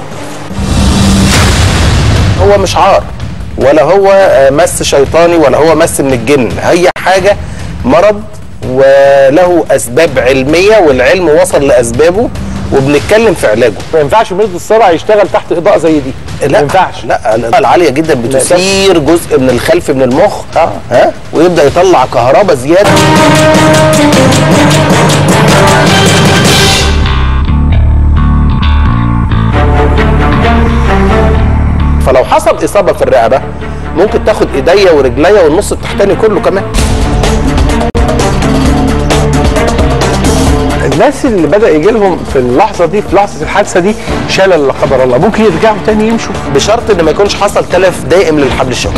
هو مش عار ولا هو آه، مس شيطاني ولا هو مس من الجن هي حاجة مرض وله أسباب علمية والعلم وصل لأسبابه وبنتكلم في علاجه ما ينفعش مريض الصرع يشتغل تحت اضاءه زي دي ما ينفعش لا الإضاءة العالية جدا بتثير جزء من الخلف من المخ آه. ها ويبدأ يطلع كهرباء زيادة فلو حصل إصابة في الرقبة ممكن تاخد ايديا ورجليا والنص التحتاني كله كمان الناس اللي بدا يجي لهم في اللحظه دي في لحظه الحادثه دي شلل لا قدر الله ممكن يرجعوا تاني يمشوا بشرط ان ما يكونش حصل تلف دائم للحبل الشوكي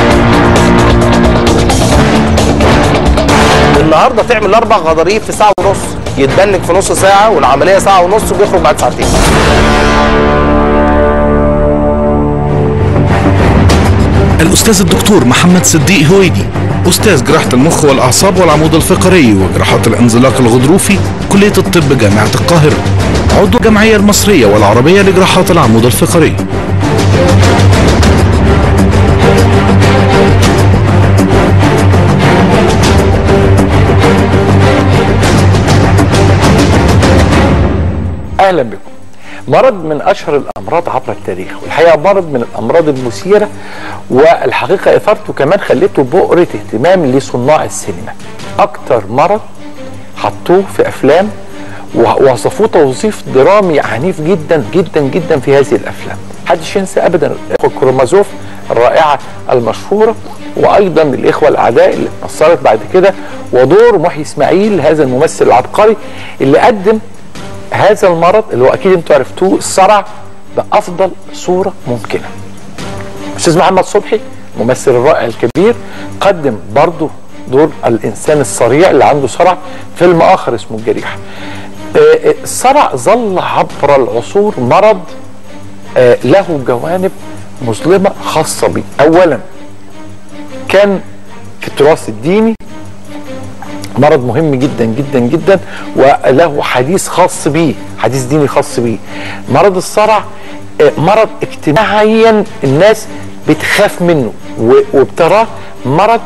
النهارده تعمل اربع غضاريف في ساعه ونص يتبنك في نص ساعه والعمليه ساعه ونص وبيخرج بعد ساعتين الأستاذ الدكتور محمد صديق هويدي أستاذ جراحة المخ والأعصاب والعمود الفقري وجراحات الانزلاق الغضروفي كلية الطب جامعة القاهرة عضو الجمعية المصرية والعربية لجراحات العمود الفقري اهلا بكم مرض من اشهر الامراض عبر التاريخ والحقيقه مرض من الامراض المثيره والحقيقه اثارته كمان خلته بؤره اهتمام لصناع السينما اكتر مرض حطوه في افلام ووصفوه توصيف درامي عنيف جدا جدا جدا في هذه الافلام محدش ينسى ابدا كرومازوف الرائعه المشهوره وايضا الاخوه الاعداء اللي اثرت بعد كده ودور محي اسماعيل هذا الممثل العبقري اللي قدم هذا المرض اللي هو اكيد انتوا عرفتوه الصرع بافضل صوره ممكنه. استاذ محمد صبحي الممثل الرائع الكبير قدم برضه دور الانسان الصريع اللي عنده صرع فيلم اخر اسمه الجريح. آه الصرع ظل عبر العصور مرض آه له جوانب مظلمه خاصه به. اولا كان في التراث الديني مرض مهم جدا جدا جدا وله حديث خاص بيه حديث ديني خاص بيه مرض الصرع مرض اجتماعيا الناس بتخاف منه وبتراه مرض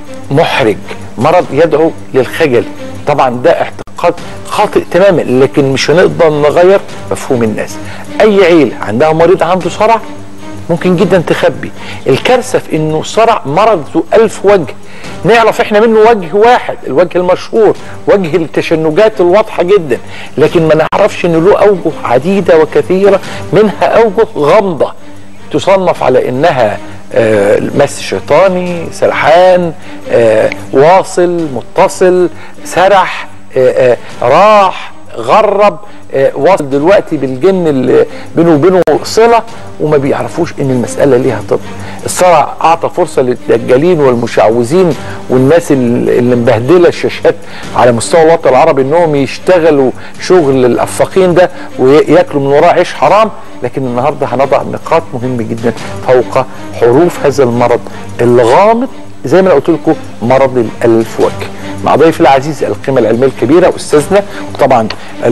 محرج مرض يدعو للخجل طبعا ده اعتقاد خاطئ تماما لكن مش هنقدر نغير مفهوم الناس اي عيله عندها مريض عنده صرع ممكن جدا تخبي الكارثه في انه الصرع مرض ذو الف وجه نعرف احنا منه وجه واحد الوجه المشهور وجه التشنجات الواضحه جدا لكن ما نعرفش ان له اوجه عديده وكثيره منها اوجه غامضه تصنف على انها آه مس شيطاني سرحان آه واصل متصل سرح آه راح غرب واصل دلوقتي بالجن اللي بينه وبينه صله وما بيعرفوش ان المساله ليها طب الصرع اعطى فرصه للدجالين والمشعوذين والناس اللي مبهدله الشاشات على مستوى الوطن العربي انهم يشتغلوا شغل الافاقين ده وياكلوا من وراه عيش حرام لكن النهارده هنضع نقاط مهمه جدا فوق حروف هذا المرض الغامض زي ما انا قلت لكم مرض الالف وجه مع ضيفي العزيز القيمه العلميه الكبيره استاذنا وطبعا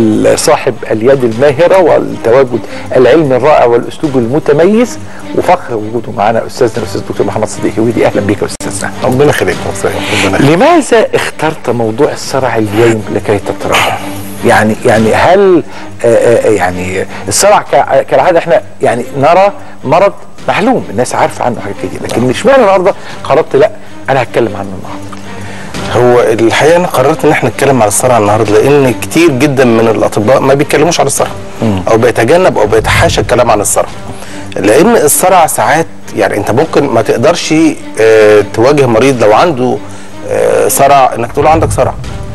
صاحب اليد الماهره والتواجد العلمي الرائع والاسلوب المتميز وفخر وجوده معنا استاذنا الاستاذ الدكتور محمد صديق هويدي اهلا بك يا استاذنا ربنا يخليك ربنا لماذا اخترت موضوع الصرع اليوم لكي تطرحه؟ يعني يعني هل آآ يعني الصرع كالعاده احنا يعني نرى مرض معلوم الناس عارفه عنه حاجات كتير لكن مش معنى النهارده قررت لا انا هتكلم عنه النهارده هو الحقيقه انا قررت ان احنا نتكلم على الصرع النهارده لان كتير جدا من الاطباء ما بيتكلموش عن الصرع او بيتجنب او بيتحاشى الكلام عن الصرع لان الصرع ساعات يعني انت ممكن ما تقدرش اه تواجه مريض لو عنده اه صرع انك تقول له عندك صرع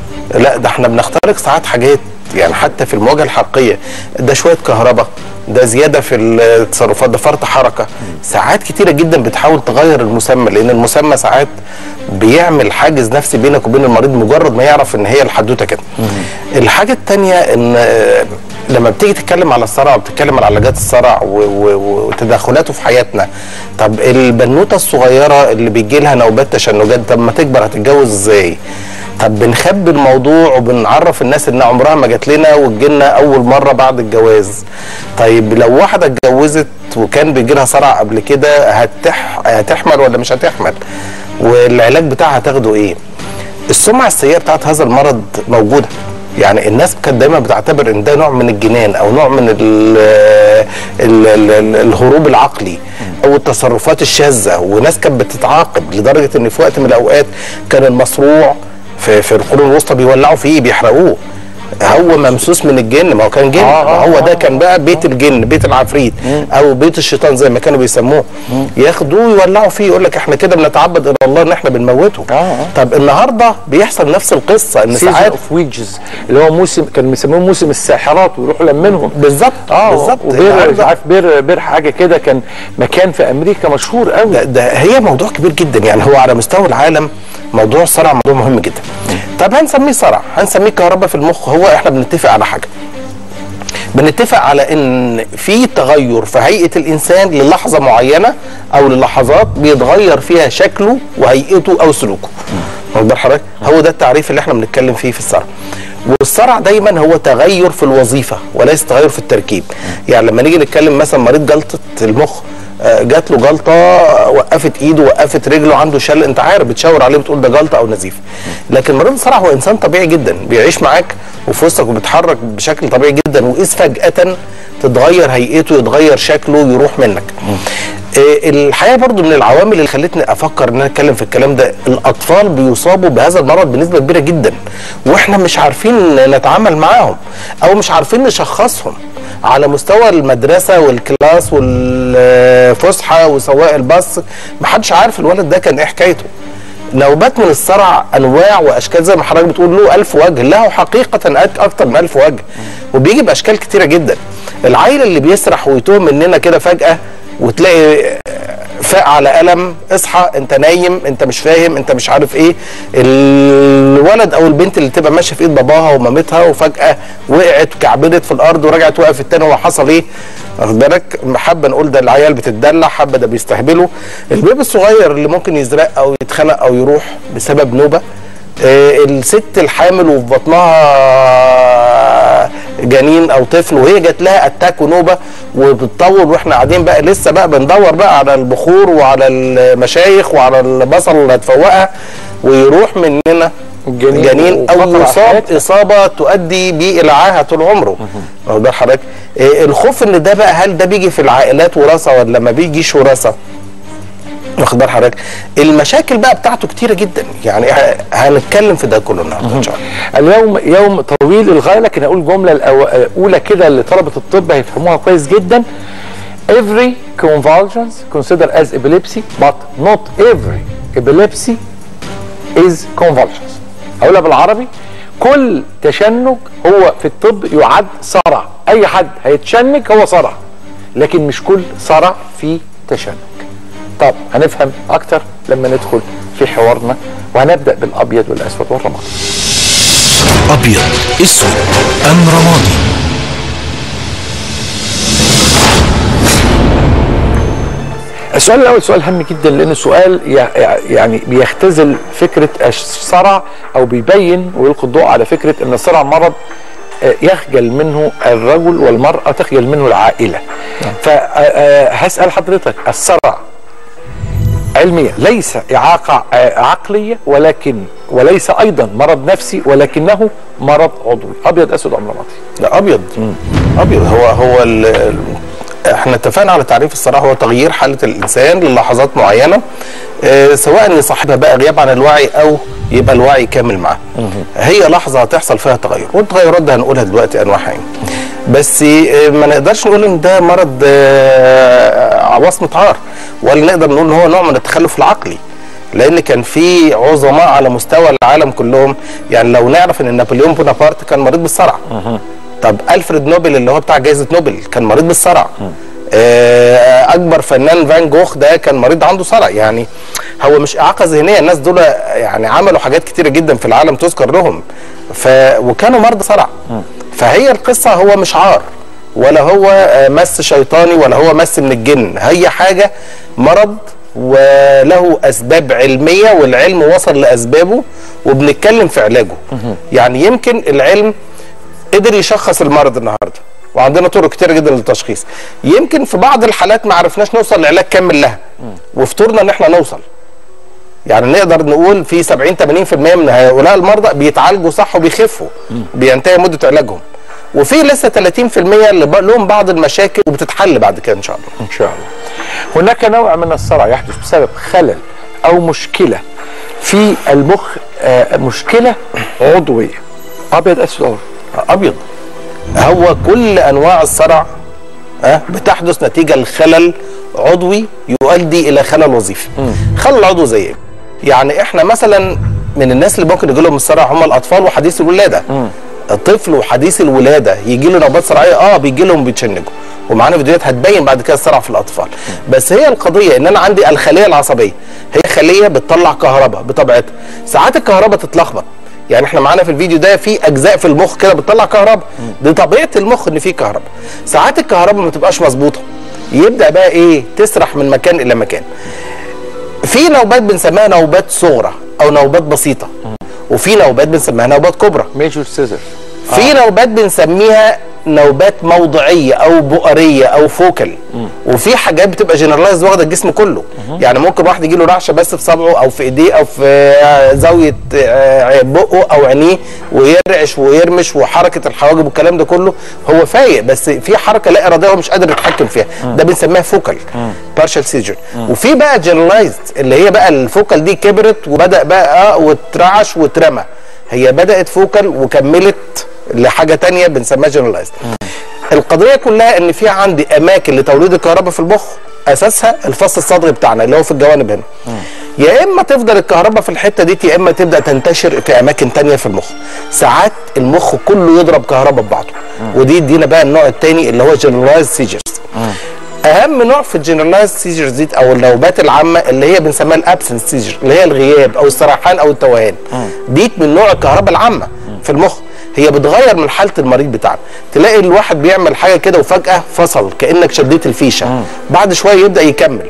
لا ده احنا بنخترق ساعات حاجات يعني حتى في المواجهه الحقيقيه ده شويه كهرباء ده زياده في التصرفات ده فرط حركه ساعات كتيره جدا بتحاول تغير المسمى لان المسمى ساعات بيعمل حاجز نفسي بينك وبين المريض مجرد ما يعرف ان هي الحدوته كده الحاجه الثانيه ان لما بتيجي تتكلم على الصرع وبتتكلم على علاجات الصرع وتدخلاته في حياتنا طب البنوته الصغيره اللي بيجي لها نوبات تشنجات طب ما تكبر هتتجوز ازاي طب بنخبي الموضوع وبنعرف الناس ان عمرها ما جات لنا وتجيلنا اول مره بعد الجواز طيب لو واحده اتجوزت وكان بيجي لها صرع قبل كده هتح... هتحمل ولا مش هتحمل والعلاج بتاعها هتاخده ايه السمعه السيئه بتاعت هذا المرض موجوده يعني الناس كانت دايما بتعتبر ان ده نوع من الجنان او نوع من ال ال ال الهروب العقلي او التصرفات الشاذه وناس كانت بتتعاقب لدرجه ان في وقت من الاوقات كان المصروع في في القرون الوسطى بيولعوا فيه بيحرقوه هو ممسوس من الجن ما هو كان جن آه، ما هو آه، ده آه. كان بقى بيت الجن بيت العفريت او بيت الشيطان زي ما كانوا بيسموه ياخدوه يولعوا فيه يقول لك احنا كده بنتعبد الى الله ان احنا بنموته آه، آه. طب النهارده بيحصل نفس القصه ان سيزون ساعات اوف ويجز اللي هو موسم كانوا بيسموه موسم الساحرات ويروحوا لمنهم بالظبط اه بالظبط وبير مش النهاردة- عارف بير بير حاجه كده كان مكان في امريكا مشهور قوي ده, ده هي موضوع كبير جدا يعني هو على مستوى العالم موضوع الصرع موضوع مهم جدا طب هنسميه صرع هنسميه كهرباء في المخ هو احنا بنتفق على حاجه بنتفق على ان في تغير في هيئه الانسان للحظه معينه او للحظات بيتغير فيها شكله وهيئته او سلوكه واخد بال حضرتك هو ده التعريف اللي احنا بنتكلم فيه في الصرع والصرع دايما هو تغير في الوظيفه وليس تغير في التركيب يعني لما نيجي نتكلم مثلا مريض جلطه المخ آه، جات له جلطه آه، وقفت ايده وقفت رجله عنده شل انت عارف بتشاور عليه بتقول ده جلطه او نزيف لكن مريض الصرع هو انسان طبيعي جدا بيعيش معاك وفي وسطك وبيتحرك بشكل طبيعي جدا واذ فجاه تتغير هيئته يتغير شكله يروح منك آه، الحقيقه برضو من العوامل اللي خلتني افكر ان انا اتكلم في الكلام ده الاطفال بيصابوا بهذا المرض بنسبه كبيره جدا واحنا مش عارفين نتعامل معاهم او مش عارفين نشخصهم على مستوى المدرسه والكلاس والفسحه وسواق الباص محدش عارف الولد ده كان ايه حكايته نوبات من الصرع انواع واشكال زي ما حضرتك بتقول له ألف وجه له حقيقه أك- اكتر من ألف وجه وبيجي باشكال كتيره جدا العيل اللي بيسرح ويتوه مننا كده فجاه وتلاقي فاق على قلم اصحى انت نايم انت مش فاهم انت مش عارف ايه الولد او البنت اللي تبقى ماشيه في ايد باباها ومامتها وفجاه وقعت وكعبلت في الارض ورجعت وقفت تاني هو حصل ايه واخد بالك حابه نقول ده العيال بتتدلع حابه ده بيستهبلوا البيبي الصغير اللي ممكن يزرق او يتخنق او يروح بسبب نوبه آه، الست الحامل وفي بطنها جنين او طفل وهي جات لها اتاك ونوبه وبتطول واحنا قاعدين بقى لسه بقى بندور بقى على البخور وعلى المشايخ وعلى البصل اللي هتفوقها ويروح مننا الجنين جنين او وفترة يصاب حياتها. اصابه تؤدي بيه الى عاهه طول عمره واخد بال حضرتك إيه الخوف ان ده بقى هل ده بيجي في العائلات وراثه ولا ما بيجيش وراثه واخد بال حضرتك المشاكل بقى بتاعته كتيره جدا يعني ه- هنتكلم في ده كله النهارده ان شاء الله اليوم يوم طويل الغايه لكن اقول جمله الأو- الاولى كده اللي طلبه الطب هيفهموها كويس جدا every convulsions considered as epilepsy but not every epilepsy is convulsions اقولها بالعربي كل تشنج هو في الطب يعد صرع اي حد هيتشنج هو صرع لكن مش كل صرع فيه تشنج طب هنفهم اكتر لما ندخل في حوارنا وهنبدا بالابيض والاسود والرمادي أبيض أسود أم رمادي السؤال الاول سؤال هام جدا لان سؤال ي- يعني بيختزل فكره الصرع او بيبين ويلقي الضوء على فكره ان الصرع مرض آه، يخجل منه الرجل والمراه تخجل منه العائله فهسال حضرتك الصرع علميا ليس اعاقه آه، عقليه ولكن وليس ايضا مرض نفسي ولكنه مرض عضوي ابيض اسود ام رمادي لا ابيض ابيض هو هو ال- ال- احنا اتفقنا على تعريف الصراحه هو تغيير حاله الانسان للحظات معينه اه سواء ان صاحبها بقى غياب عن الوعي او يبقى الوعي كامل معاه هي لحظه هتحصل فيها تغير والتغيرات دي هنقولها دلوقتي انواعها ايه بس اه ما نقدرش نقول ان ده مرض اه وصمه عار ولا نقدر نقول ان هو نوع من التخلف العقلي لان كان في عظماء على مستوى العالم كلهم يعني لو نعرف ان نابليون بونابرت كان مريض بالصرع طب الفريد نوبل اللي هو بتاع جائزه نوبل كان مريض بالصرع آه، اكبر فنان فان جوخ ده كان مريض عنده صرع يعني هو مش اعاقه ذهنيه الناس دول يعني عملوا حاجات كتيره جدا في العالم تذكر لهم ف وكانوا مرضى صرع فهي القصه هو مش عار ولا هو آه، مس شيطاني ولا هو مس من الجن هي حاجه مرض وله اسباب علميه والعلم وصل لاسبابه وبنتكلم في علاجه يعني يمكن العلم قدر يشخص المرض النهارده وعندنا طرق كتير جدا للتشخيص يمكن في بعض الحالات ما عرفناش نوصل لعلاج كامل لها وفطورنا ان احنا نوصل يعني نقدر نقول في 70 80% من هؤلاء المرضى بيتعالجوا صح وبيخفوا بينتهي مده علاجهم وفي لسه 30% اللي بقى لهم بعض المشاكل وبتتحل بعد كده ان شاء الله ان شاء الله هناك نوع من الصرع يحدث بسبب خلل او مشكله في المخ آه، مشكله عضويه ابيض اسود أو ابيض هو كل انواع الصرع ها بتحدث نتيجه لخلل عضوي يؤدي الى خلل وظيفي خلل عضوي زي ايه يعني احنا مثلا من الناس اللي ممكن يجي لهم الصرع هم الاطفال وحديث الولاده الطفل وحديث الولاده يجي له نوبات صرعيه اه بيجي لهم بيتشنجوا ومعانا فيديوهات هتبين بعد كده الصرع في الاطفال بس هي القضيه ان انا عندي الخليه العصبيه هي خليه بتطلع كهرباء بطبيعتها ساعات الكهرباء تتلخبط يعني احنا معانا في الفيديو ده في اجزاء في المخ كده بتطلع كهرباء دي طبيعه المخ ان في كهرباء ساعات الكهرباء ما تبقاش مظبوطه يبدا بقى ايه تسرح من مكان الى مكان في نوبات بنسميها نوبات صغرى او نوبات بسيطه وفي نوبات بنسميها نوبات كبرى ميجور سيزر في نوبات بنسميها نوبات موضعيه او بؤريه او فوكل وفي حاجات بتبقى جنرالايز واخده الجسم كله يعني ممكن واحد يجي له رعشه بس في صبعه او في ايديه او في آه، زاويه آه، بقه او عينيه ويرعش ويرمش وحركه الحواجب والكلام ده كله هو فايق بس في حركه لا اراديه هو مش قادر يتحكم فيها ده بنسميها فوكل بارشال سيجر وفي بقى جنرالايزد اللي هي بقى الفوكل دي كبرت وبدا بقى واترعش واترمى هي بدات فوكل وكملت لحاجه تانية بنسميها جنرالايزد القضيه كلها ان في عندي اماكن لتوليد الكهرباء في المخ اساسها الفص الصدري بتاعنا اللي هو في الجوانب هنا يا اما تفضل الكهرباء في الحته دي يا اما تبدا تنتشر في اماكن تانية في المخ ساعات المخ كله يضرب كهرباء ببعضه ودي يدينا بقى النوع الثاني اللي هو جنرالايز سيجرز اهم نوع في الجنرالايز سيجرز دي او النوبات العامه اللي هي بنسميها الابسنس سيجر اللي هي الغياب او السرحان او التوهان دي من نوع الكهرباء العامه في المخ هي بتغير من حاله المريض بتاعنا تلاقي الواحد بيعمل حاجه كده وفجاه فصل كانك شديت الفيشه بعد شويه يبدا يكمل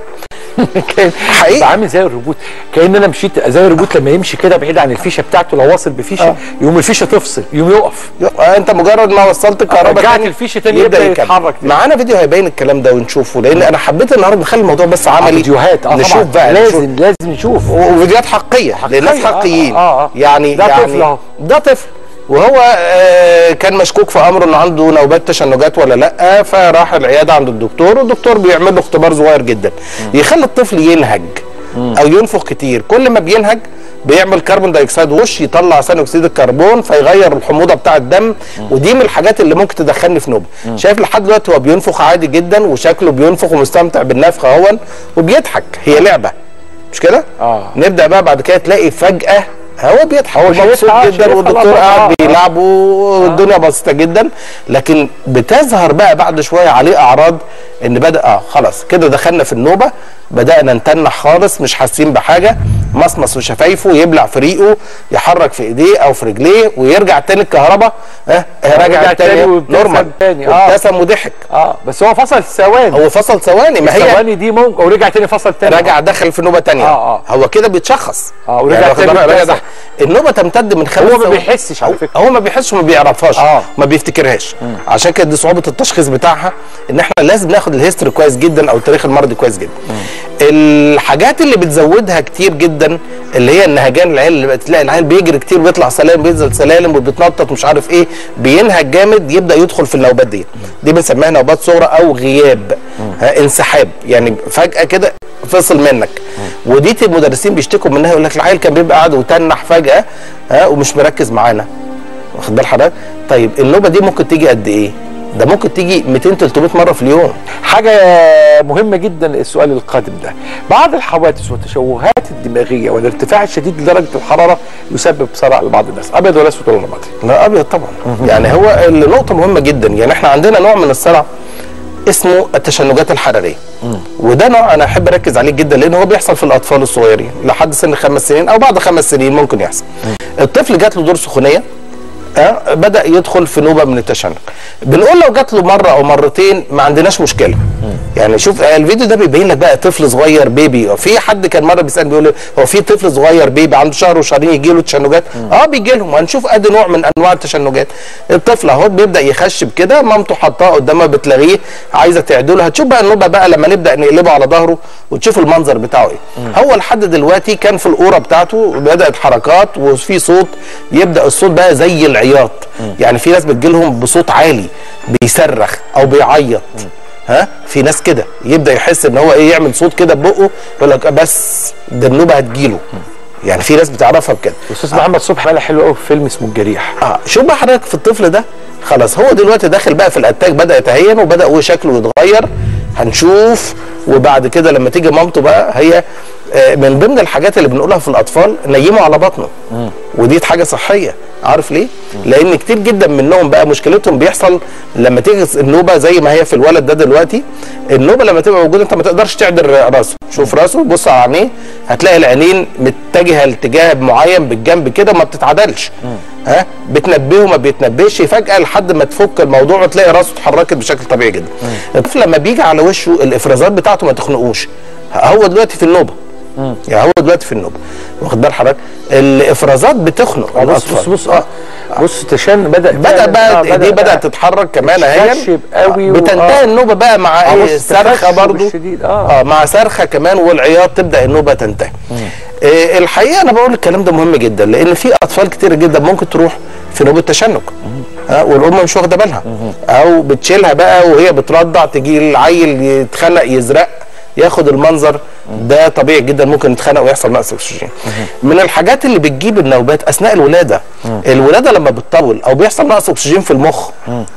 حقيقي. يبقى عامل زي الروبوت كان انا مشيت زي الروبوت لما يمشي كده بعيد عن الفيشه بتاعته لو واصل بفيشه آه. يقوم الفيشه تفصل يقوم يقف يبقى انت مجرد ما وصلت الكهرباء رجعت تاني الفيشة تاني يبدأ يتحرك تاني. معانا فيديو هيبين الكلام ده ونشوفه لان انا حبيت النهارده نخلي الموضوع بس عملي فيديوهات اه نشوف طبعا بقى نشوف. لازم لازم نشوف وفيديوهات حقيقيه لناس حقيقية، آه، حقيقيين آه، آه. يعني ده يعني طفل أهو. ده طفل وهو آه كان مشكوك في امره انه عنده نوبات تشنجات ولا لا فراح العياده عند الدكتور والدكتور بيعمل له اختبار صغير جدا يخلي الطفل ينهج او ينفخ كتير كل ما بينهج بيعمل كربون دايوكسيد وش يطلع ثاني اكسيد الكربون فيغير الحموضه بتاع الدم ودي من الحاجات اللي ممكن تدخلني في نوبه شايف لحد دلوقتي هو بينفخ عادي جدا وشكله بينفخ ومستمتع بالنفخ اهون وبيضحك هي لعبه مش كده؟ آه. نبدا بقى بعد كده تلاقي فجاه هو بيضحك هو شايفها- مبسوط جدا شايفها والدكتور لقطة. قاعد آه. بيلعبوا والدنيا بسيطه جدا لكن بتظهر بقى بعد شويه عليه اعراض ان بدا اه خلاص كده دخلنا في النوبه بدانا نتنح خالص مش حاسين بحاجه مصمص في شفايفه يبلع في ريقه يحرك في ايديه او في رجليه ويرجع تاني الكهرباء اه راجع رجع تاني تاني وابتسم نورمال تاني، آه. وابتسم وضحك اه بس هو فصل ثواني هو فصل ثواني ما هي الثواني دي ممكن ورجع تاني فصل تاني رجع دخل في نوبه تانية آه، آه. هو كده بيتشخص آه، ورجع واخد تاني بالك؟ رجع يتكسر. دخل. النوبه تمتد من خمس هو ما ثواني. بيحسش على هو- فكرة. هو ما بيحسش وما بيعرفهاش آه. ما بيفتكرهاش عشان كده دي صعوبه التشخيص بتاعها ان احنا لازم ناخد الهيستوري كويس جدا او التاريخ المرضي كويس جدا الحاجات اللي بتزودها كتير جدا اللي هي النهجان العيال اللي بقى تلاقي العيال بيجري كتير بيطلع سلالم بينزل سلالم وبيتنطط مش عارف ايه بينهج جامد يبدا يدخل في النوبات دي دي بنسميها نوبات صغرى او غياب ها انسحاب يعني فجاه كده فصل منك ودي المدرسين بيشتكوا منها يقول لك العيل كان بيبقى قاعد وتنح فجاه ها ومش مركز معانا واخد بال حضرتك طيب النوبه دي ممكن تيجي قد ايه ده ممكن تيجي 200 300 مره في اليوم حاجة مهمة جدا السؤال القادم ده بعض الحوادث والتشوهات الدماغية والارتفاع الشديد لدرجة الحرارة يسبب صرع لبعض الناس أبيض ولا أسود ولا رمادي لا ابيض طبعا يعني هو النقطه مهمه جدا يعني احنا عندنا نوع من الصرع اسمه التشنجات الحراريه وده نوع انا احب اركز عليه جدا لان هو بيحصل في الاطفال الصغيرين لحد سن خمس سنين او بعد خمس سنين ممكن يحصل الطفل جات له دور سخونيه أه بدا يدخل في نوبه من التشنج بنقول لو جات له مره او مرتين ما عندناش مشكله يعني شوف آه، الفيديو ده بيبين لك بقى طفل صغير بيبي في حد كان مره بيسال بيقول لي، هو في طفل صغير بيبي عنده شهر وشهرين يجي له تشنجات اه بيجي لهم وهنشوف ادي نوع من انواع التشنجات الطفل اهو بيبدا يخشب كده مامته حطاه قدامها بتلاقيه عايزه تعدله هتشوف بقى النوبه بقى لما نبدا نقلبه على ظهره وتشوف المنظر بتاعه ايه هو لحد دلوقتي كان في القوره بتاعته بدات حركات وفي صوت يبدا الصوت بقى زي العياط يعني في ناس بتجيلهم بصوت عالي بيصرخ او بيعيط ها في ناس كده يبدا يحس ان هو ايه يعمل صوت كده ببقه يقول لك بس ده النوبه هتجيله يعني في ناس بتعرفها بكده الأستاذ محمد صبحي عمل حلو قوي في فيلم اسمه الجريح اه شوف بقى حضرتك في الطفل ده خلاص هو دلوقتي داخل بقى في الاتاك بدا يتهين وبدا هو شكله يتغير هنشوف وبعد كده لما تيجي مامته بقى هي آه، من ضمن الحاجات اللي بنقولها في الاطفال نيمه على بطنه ودي حاجه صحيه عارف ليه لان كتير جدا منهم بقى مشكلتهم بيحصل لما تيجي النوبه زي ما هي في الولد ده دلوقتي النوبه لما تبقى موجوده انت ما تقدرش تعدل راسه شوف راسه بص على عينيه هتلاقي العينين متجهه لاتجاه معين بالجنب كده وما بتتعدلش ها بتنبهه ما بيتنبهش فجاه لحد ما تفك الموضوع وتلاقي راسه اتحركت بشكل طبيعي جدا الطفل لما بيجي على وشه الافرازات بتاعته ما تخنقوش هو دلوقتي في النوبه يعني هو دلوقتي في النوبه واخد بال حضرتك الافرازات بتخنق بص بص الاطفال بص اه بص تشان بدا بدا بقى دي بدات تتحرك كمان اهي تتخشب قوي و- بتنتهي آه. النوبه بقى مع آه، ايه بص الصرخه التخشب برضو الشديد، آه. اه مع صرخه كمان والعياط تبدا النوبه تنتهي آه الحقيقه انا بقول الكلام ده مهم جدا لان في اطفال كتير جدا ممكن تروح في نوبه تشنج آه والام مش واخده بالها او بتشيلها بقى وهي بترضع تجي العيل يتخنق يزرق ياخد المنظر ده طبيعي جدا ممكن يتخنق ويحصل نقص اكسجين من الحاجات اللي بتجيب النوبات اثناء الولاده الولاده لما بتطول او بيحصل نقص اكسجين في المخ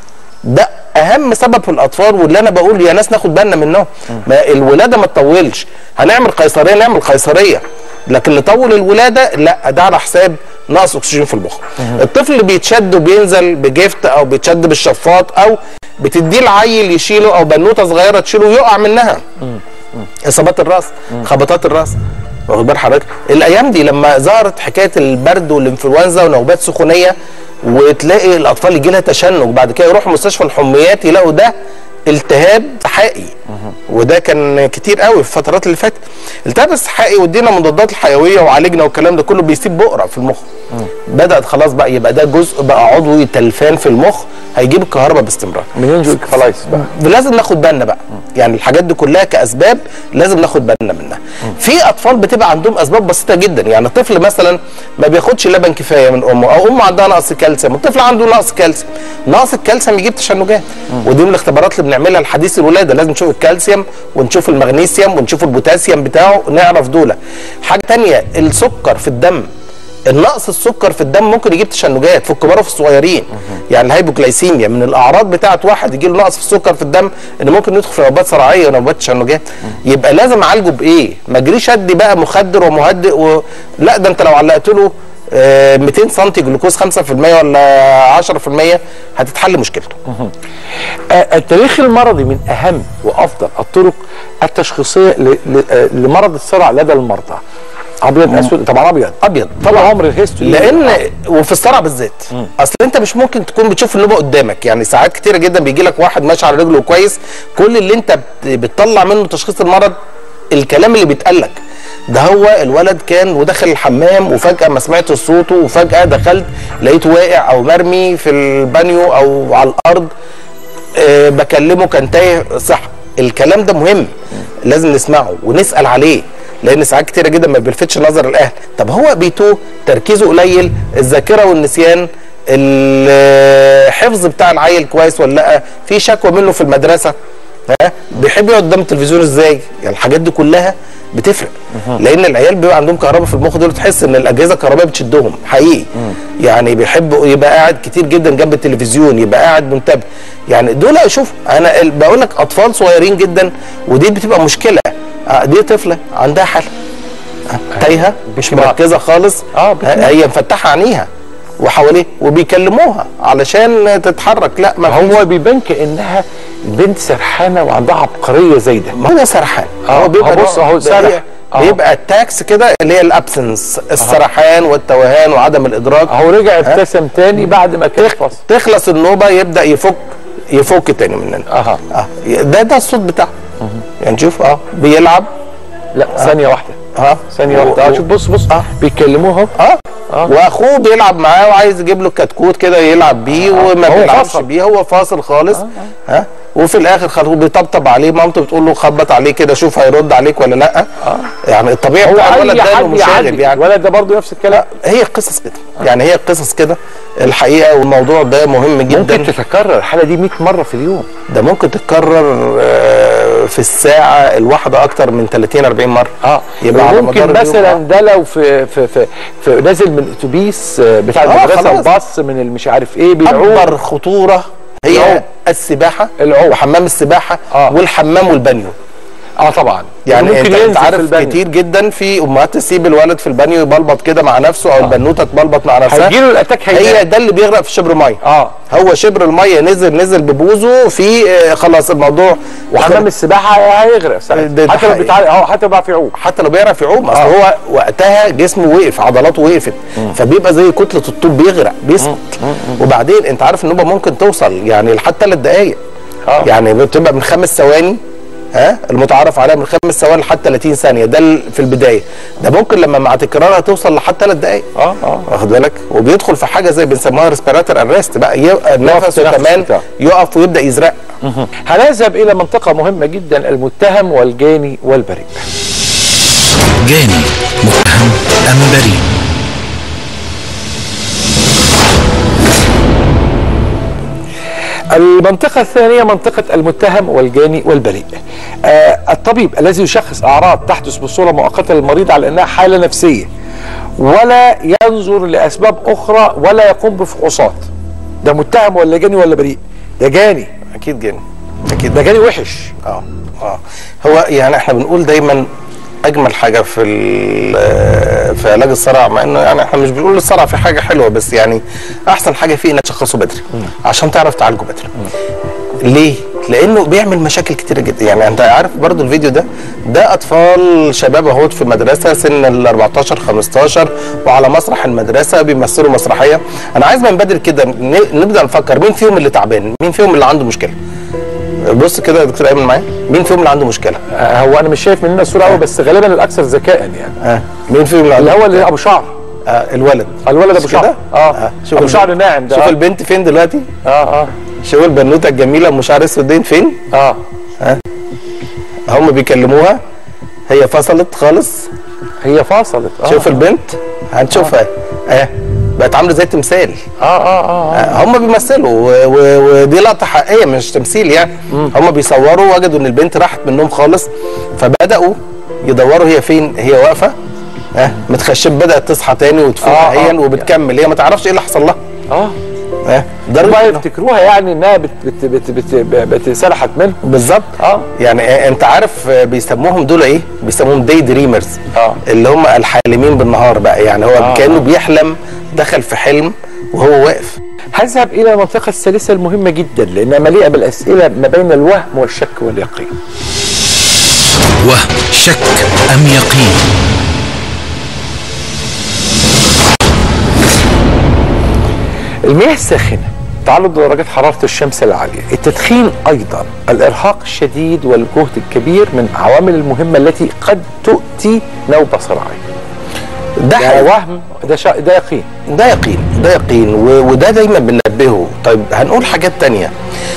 ده اهم سبب في الاطفال واللي انا بقول يا ناس ناخد بالنا منهم ما الولاده ما تطولش هنعمل قيصريه نعمل قيصريه لكن نطول الولاده لا ده على حساب نقص اكسجين في المخ الطفل اللي بيتشد وبينزل بجفت او بيتشد بالشفاط او بتديه العيل يشيله او بنوته صغيره تشيله يقع منها اصابات الراس خبطات الراس واخد بال حضرتك الايام دي لما ظهرت حكايه البرد والانفلونزا ونوبات سخونيه وتلاقي الاطفال يجي لها تشنج بعد كده يروحوا مستشفى الحميات يلاقوا ده التهاب حقيقي وده كان كتير قوي في الفترات اللي فاتت التهاب السحائي وادينا مضادات الحيويه وعالجنا والكلام ده كله بيسيب بؤره في المخ بدات خلاص بقى يبقى ده جزء بقى عضوي تلفان في المخ هيجيب الكهرباء باستمرار منين جو خلاص بقى لازم ناخد بالنا بقى يعني الحاجات دي كلها كاسباب لازم ناخد بالنا منها في اطفال بتبقى عندهم اسباب بسيطه جدا يعني طفل مثلا ما بياخدش لبن كفايه من امه او امه عندها نقص كالسيوم الطفل عنده نقص كالسيوم نقص الكالسيوم يجيب تشنجات ودي من الاختبارات اللي بنعملها لحديث الولاده لازم نشوف الكالسيوم ونشوف المغنيسيوم ونشوف البوتاسيوم بتاعه نعرف دول حاجه تانية السكر في الدم النقص السكر في الدم ممكن يجيب تشنجات في الكبار وفي الصغيرين يعني الهايبوجلايسيميا من الاعراض بتاعه واحد يجي له نقص في السكر في الدم ان ممكن يدخل في نوبات صرعيه ونوبات تشنجات يبقى لازم اعالجه بايه ما اجريش ادي بقى مخدر ومهدئ و... لا ده انت لو علقت له آه، 200 سم جلوكوز 5% ولا 10% هتتحل مشكلته آه، التاريخ المرضي من اهم وافضل الطرق التشخيصيه ل- ل- آه، لمرض الصرع لدى المرضى ابيض اسود طبعا ابيض ابيض طول عمر الهيستوري لان وفي الصرع بالذات اصل انت مش ممكن تكون بتشوف النوبه قدامك يعني ساعات كتيره جدا بيجي لك واحد ماشي على رجله كويس كل اللي انت بت- بتطلع منه تشخيص المرض الكلام اللي بيتقال لك ده هو الولد كان ودخل الحمام وفجاه ما سمعت صوته وفجاه دخلت لقيته واقع او مرمي في البانيو او على الارض أه بكلمه كان تايه صح الكلام ده مهم لازم نسمعه ونسال عليه لان ساعات كتيره جدا ما بيلفتش نظر الاهل طب هو بيتوه تركيزه قليل الذاكره والنسيان الحفظ بتاع العيل كويس ولا لا في شكوى منه في المدرسه ها بيحب يقعد قدام التلفزيون ازاي يعني الحاجات دي كلها بتفرق لان العيال بيبقى عندهم كهرباء في المخ دول تحس ان الاجهزه الكهربائيه بتشدهم حقيقي يعني بيحب يبقى قاعد كتير جدا جنب التلفزيون يبقى قاعد منتبه يعني دول شوف انا ال- بقول لك اطفال صغيرين جدا ودي بتبقى مشكله آه، دي طفله عندها حل آه، تايهه مش بتنام. مركزه خالص آه، بتنام. هي مفتحه عينيها وحواليه وبيكلموها علشان تتحرك لا ما هو بيبان كانها البنت سرحانه وعندها عبقريه زي ده ما هو ده سرحان آه، هو بيبقى آه، بص نوع- أهو سرح. بي- آه. بيبقى التاكس كده اللي هي الابسنس السرحان والتوهان وعدم الادراك اهو رجع ابتسم تاني بعد ما كان فاصل تخلص النوبه يبدا يفك يفك تاني مننا اها اه ده ده الصوت بتاعه يعني شوف اه بيلعب لا ثانيه واحده اه ثانيه واحده اه شوف بص بص آه. بيكلموه اهو اه آه. واخوه بيلعب معاه وعايز يجيب له كتكوت كده يلعب بيه وما هو بيلعبش فاصل. بيه هو فاصل خالص ها وفي الاخر خلاص بيطبطب عليه مامته بتقول له خبط عليه كده شوف هيرد عليك ولا لا يعني الطبيعي هو بتاع الولد اي ده انه حد مشاغب يعدي يعني الولد ده برضه نفس الكلام هي قصص كده يعني هي قصص كده الحقيقه والموضوع ده مهم جدا ممكن تتكرر الحاله دي 100 مره في اليوم ده ممكن تتكرر آه، في الساعه الواحده اكتر من 30 40 mره اه يبقى على ممكن مدار اليوم، مثلا آه. ده لو في في في, في نازل من اتوبيس آه، بتاع آه، المدرسه خلاص. الباص من المش عارف ايه بيعوم اكبر خطوره هي العوم. السباحه العوم. وحمام السباحه آه. والحمام والبانيو اه طبعا يعني ممكن انت, ينزل انت في عارف البني. كتير جدا في امهات تسيب الولد في البانيو يبلبط كده مع نفسه او البنوته تبلبط مع نفسها هيجيله الاتاك هي هينام. ده اللي بيغرق في شبر ميه اه هو شبر الميه نزل نزل ببوزه في آه، خلاص الموضوع وحمام السباحه هيغرق ساعتها. ده- ده حتى لو حقيقي. بيتعالج اه حتى لو بيعرف يعوم حتى لو بيعرف يعوم اصل آه. هو وقتها جسمه وقف عضلاته وقفت فبيبقى زي كتله الطوب بيغرق بيسقط وبعدين انت عارف النوبه ممكن توصل يعني لحد ثلاث دقائق آه. يعني بتبقى من خمس ثواني ها المتعارف عليها من خمس ثواني لحد 30 ثانيه ده ال- في البدايه ده ممكن لما مع تكرارها توصل لحد ثلاث دقائق اه اه واخد بالك وبيدخل في حاجه زي بنسموها ريسبيراتور ارست بقى يبقى نفسه التنفس كمان بتاعه. يقف ويبدا يزرق هنذهب الى منطقه مهمه جدا المتهم والجاني والبريء جاني متهم أم بريء المنطقة الثانية منطقة المتهم والجاني والبريء. آه الطبيب الذي يشخص أعراض تحدث بصورة مؤقتة للمريض على أنها حالة نفسية ولا ينظر لأسباب أخرى ولا يقوم بفحوصات. ده متهم ولا جاني ولا بريء؟ ده جاني اكيد جن اكيد ده جاني وحش. اه اه هو يعني احنا بنقول دايما اجمل حاجه في ال- في علاج الصرع مع انه يعني احنا مش بنقول الصرع في حاجه حلوه بس يعني احسن حاجه فيه انك تشخصه بدري عشان تعرف تعالجه بدري ليه؟ لانه بيعمل مشاكل كتيره جدا يعني انت عارف برضو الفيديو ده ده اطفال شباب اهوت في مدرسه سن ال 14 15 وعلى مسرح المدرسه بيمثلوا مسرحيه انا عايز من بدري كده ن- نبدا نفكر مين فيهم اللي تعبان مين فيهم اللي عنده مشكله بص كده يا دكتور ايمن معايا مين فيهم اللي عنده مشكله آه هو أنا مش شايف مننا الصورة قوي بس غالبا الأكثر ذكاء يعني. اه مين فيهم اللي اللي عنده هو اللي أبو شعر. آه الولد الولد أبو مش شعر. كده؟ اه, شوف أبو البنت. شعر ناعم ده شوف آه. البنت فين دلوقتي اه اه شوف البنوته الجميله ام شعر اسود دي فين اه هم بيكلموها هي فصلت خالص هي فصلت اه شوف البنت هنشوفها اه بقت عامله زي التمثال اه اه اه آه، هم بيمثلوا و- و- ودي لقطه حقيقيه مش تمثيل يعني هم بيصوروا وجدوا ان البنت راحت منهم خالص فبداوا يدوروا هي فين هي واقفه اه متخشب بدات تصحى تاني وتفوق آه، هي آه. وبتكمل هي ما تعرفش ايه اللي حصل لها اه اه ده ما الرجل- يفتكروها يعني انها بت بت بت بت بت سرحت منهم بالظبط اه. يعني آه، انت عارف آه، بيسموهم دول ايه بيسموهم داي دريمرز اه. اللي هم الحالمين بالنهار بقى يعني هو آه، كانه آه. بيحلم دخل في حلم وهو واقف هذهب الى المنطقه الثالثه المهمه جدا لانها مليئه بالاسئله ما بين الوهم والشك واليقين وهم شك أم يقين المياه الساخنه تعرض لدرجات حراره الشمس العاليه التدخين ايضا الارهاق الشديد والجهد الكبير من العوامل المهمه التي قد تؤتي نوبه صرعيه ده ده حقيقي. وهم ده شا... ده يقين ده يقين ده يقين و- وده دايما بننبهه طيب هنقول حاجات تانية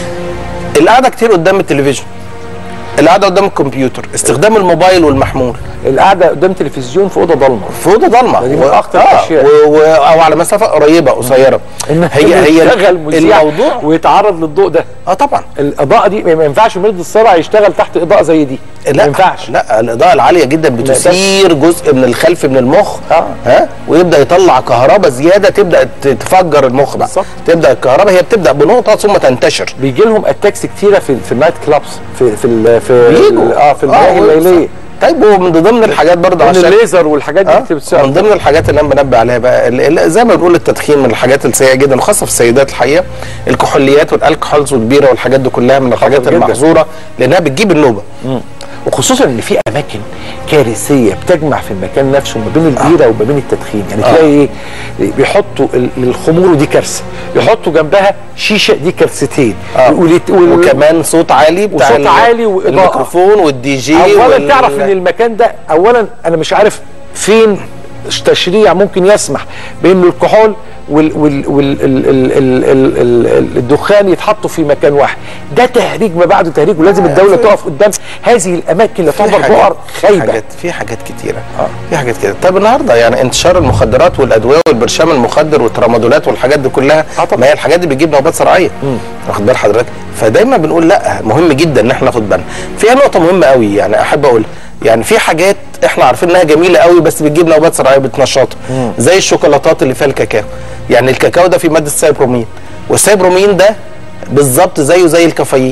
القعده كتير قدام التلفزيون القعده قدام الكمبيوتر استخدام الموبايل والمحمول القعده قدام تلفزيون في اوضه ضلمه في اوضه ضلمه دي من و- أخطر آه، الأشياء. و- و- او على مسافه قريبه قصيره هي هي يشتغل مذيع الموضوع ويتعرض للضوء ده اه طبعا الاضاءه دي ما ينفعش مريض الصرع يشتغل تحت اضاءه زي دي ما لا ينفعش لا الاضاءه العاليه جدا بتثير جزء من الخلف من المخ آه. ها ويبدا يطلع كهرباء زياده تبدا ت- تفجر المخ بقى بالظبط. تبدا الكهرباء هي بتبدا بنقطه ثم تنتشر بيجي لهم اتاكس كتيره في في النايت كلابس في في ال في بيجوا ال- اه في الملاهي و- الليليه طيب ومن ضمن الحاجات برضه من عشان الليزر والحاجات دي آه، بتبقى من ضمن الحاجات اللي انا بنبه عليها بقى ال- ال- زي ما بنقول التدخين من الحاجات السيئه جدا وخاصه في السيدات الحقيقه الكحوليات والالكحولز والبيره والحاجات دي كلها من الحاجات جداً. المحظوره لانها بتجيب النوبه وخصوصا ان في اماكن كارثيه بتجمع في المكان نفسه ما بين البيره وما بين التدخين يعني تلاقي ايه بيحطوا ال- الخمور ودي كارثه يحطوا جنبها شيشه دي كارثتين آه. والت- وال- وكمان صوت عالي بتاع وصوت ال- عالي وإضاءة. الميكروفون والدي جي اولا وال- تعرف ان المكان ده اولا انا مش عارف فين تشريع ممكن يسمح بان الكحول وال وال وال ال ال ال ال ال الدخان يتحطوا في مكان واحد ده تهريج ما بعده تهريج ولازم الدوله في- تقف قدام هذه الاماكن اللي في تعتبر حاجات- بؤر في خايبه حاجات في حاجات كتيره في حاجات كده طب النهارده يعني انتشار المخدرات والادويه والبرشام المخدر والترامادولات والحاجات دي كلها آه طبعا. ما هي الحاجات دي بتجيب نوبات صرعيه واخد بال حضرتك فدايما بنقول لا مهم جدا ان احنا ناخد بالنا فيها نقطه مهمه قوي يعني احب اقول يعني في حاجات احنا عارفين انها جميله قوي بس بتجيب نوبات صرعيه بتنشطها زي الشوكولاتات اللي فيها الكاكاو يعني الكاكاو ده فيه ماده سايبرومين والسايبرومين ده بالظبط زيه زي الكافيين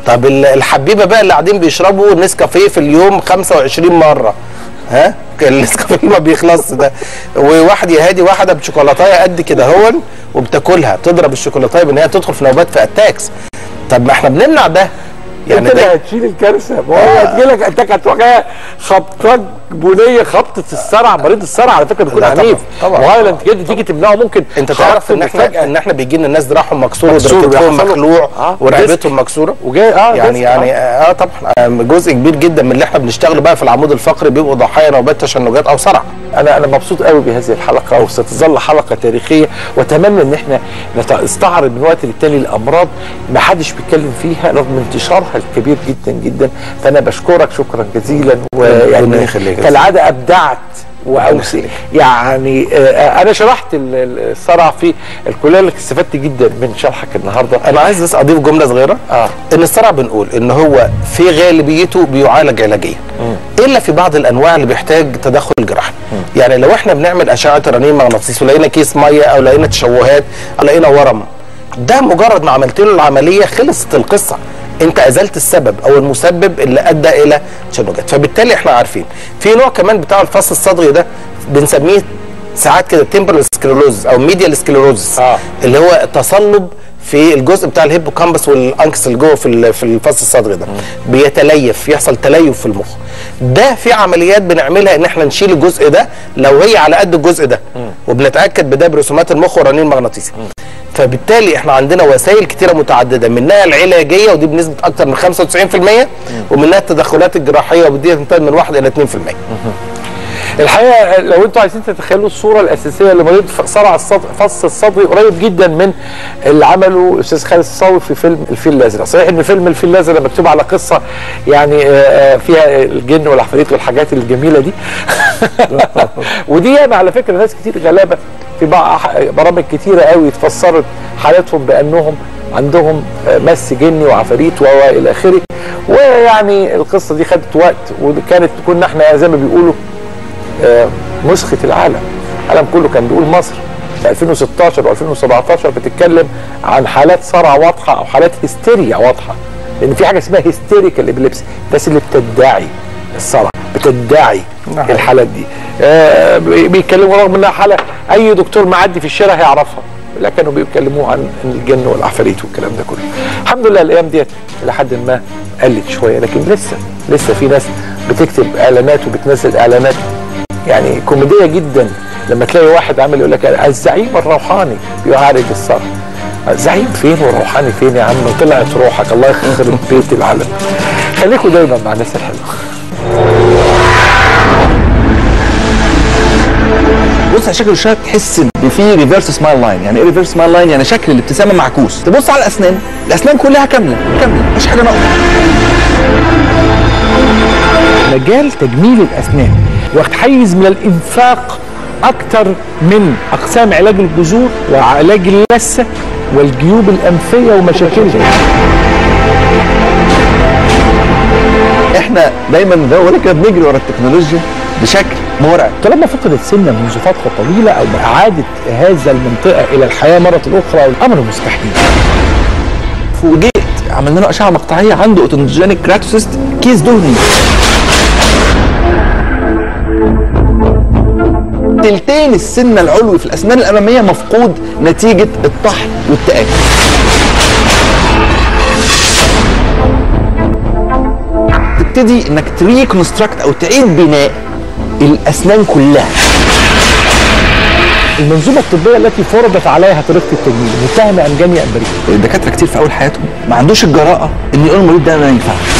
طب ال- الحبيبه بقى اللي قاعدين بيشربوا نسكافيه في اليوم 25 مره ها النسكافيه ما بيخلصش ده وواحد يهادي واحده بشوكولاتايه قد كده هون وبتاكلها تضرب الشوكولاتايه بان هي تدخل في نوبات في اتاكس طب ما احنا بنمنع ده يعني انت اللي ده هتشيل الكارثه ما هو هتجيلك انت هتروح جايه خبطات بنيه خبطه الصرع مريض الصرع على فكره بيكون لا طبعاً، عنيف طبعاً. وهايلاند كده تيجي تمنعه ممكن انت تعرف ان خبط احنا فجأة. ان احنا بيجي لنا الناس دراعهم مكسور مكسور ودركتهم وبيحصل له- مخلوع آه، ورقبتهم مكسوره وجاي اه يعني ديسك، يعني آه. اه طبعا آه، جزء كبير جدا من اللي احنا بنشتغله بقى في العمود الفقري بيبقوا ضحايا نوبات تشنجات او صرع انا انا مبسوط قوي بهذه الحلقه وستظل حلقه تاريخيه واتمنى ان احنا نستعرض من وقت للتاني الامراض ما حدش بيتكلم فيها رغم انتشارها الكبير جدا جدا فانا بشكرك شكرا جزيلا ربنا ويعني يخليك يا كالعاده ابدعت واوسع يخليك. يعني آه، انا شرحت ال- ال- الصرع في الكليه اللي استفدت جدا من شرحك النهارده انا عايز بس اضيف جمله صغيره آه. ان الصرع بنقول ان هو في غالبيته بيعالج علاجيا الا في بعض الانواع اللي بيحتاج تدخل جراحي يعني لو احنا بنعمل اشعه رنين مغناطيسي ولقينا كيس ميه او لقينا تشوهات او لقينا ورم ده مجرد ما عملت له العمليه خلصت القصه انت ازلت السبب او المسبب اللي ادى الى تشنجات فبالتالي احنا عارفين في نوع كمان بتاع الفص الصدغي ده بنسميه ساعات كده تمبرال سكليروز او ميديال سكليروز آه. اللي هو تصلب في الجزء بتاع الهيبوكامبس والانكس اللي جوه في ال- في الفص الصدغي ده بيتليف يحصل تليف في المخ ده في عمليات بنعملها ان احنا نشيل الجزء ده لو هي على قد الجزء ده وبنتاكد بده برسومات المخ ورنين مغناطيسي فبالتالي احنا عندنا وسائل كتيره متعدده منها العلاجيه ودي بنسبه اكتر من 95% ومنها التدخلات الجراحيه ودي تنتهي من 1 الى 2% الحقيقه لو انتوا عايزين تتخيلوا الصوره الاساسيه لمريض صرع الصدر فص الصدري قريب جدا من اللي عمله الاستاذ خالد الصاوي في فيلم الفيل الازرق صحيح ان فيلم الفيل الازرق مكتوب على قصه يعني آه، آه، فيها الجن والعفاريت والحاجات الجميله دي ودي ياما على فكره ناس كتير غلابه في بع- برامج كتيره قوي اتفسرت حالتهم بانهم عندهم آه، مس جني وعفاريت و و الى اخره ويعني القصه دي خدت وقت وكانت كنا احنا زي ما بيقولوا آه، نسخه العالم العالم كله كان بيقول مصر في 2016 و2017 بتتكلم عن حالات صرع واضحه او حالات هستيريا واضحه لان في حاجه اسمها هيستيريكال ابيليبسي الناس اللي بتدعي الصرع بتدعي نعم. الحالات دي آه بي- بيتكلموا رغم انها حاله اي دكتور معدي في الشارع هيعرفها لا كانوا بيتكلموا عن الجن والعفاريت والكلام ده كله الحمد لله الايام ديت لحد ما قلت شويه لكن لسه لسه في ناس بتكتب اعلانات وبتنزل اعلانات يعني كوميديه جدا لما تلاقي واحد عامل يقول لك الزعيم الروحاني بيعالج الصرع زعيم فين وروحاني فين يا عم طلعت روحك الله يخرب بيت العالم خليكم دايما مع الناس الحلوه بص على شكل الشهر تحس ان في ريفرس سمايل لاين يعني ايه ريفرس سمايل لاين يعني شكل الابتسامه معكوس تبص على الاسنان الاسنان كلها كامله كامله مفيش حاجه ناقصه مجال تجميل الاسنان واخد حيز من الانفاق اكتر من اقسام علاج الجذور وعلاج اللثه والجيوب الانفيه ومشاكلها احنا دايما زي ما بقول لك كده بنجري ورا التكنولوجيا بشكل مرعب طالما فقدت سنه منذ فتره طويله او اعاده هذا المنطقه الى الحياه مره اخرى الامر مستحيل فوجئت عملنا له اشعه مقطعيه عنده اوتونجينيك كراتوسيست كيس دهني تلتين السنه العلوي في الاسنان الاماميه مفقود نتيجه الطحن والتاكل تبتدي انك تريكونستراكت او تعيد بناء الاسنان كلها المنظومه الطبيه التي فرضت عليها طريقه التجميل متهمه امجانيه امريكا الدكاتره كتير في اول حياتهم ما عندوش الجراءه ان يقول المريض ده ما ينفعش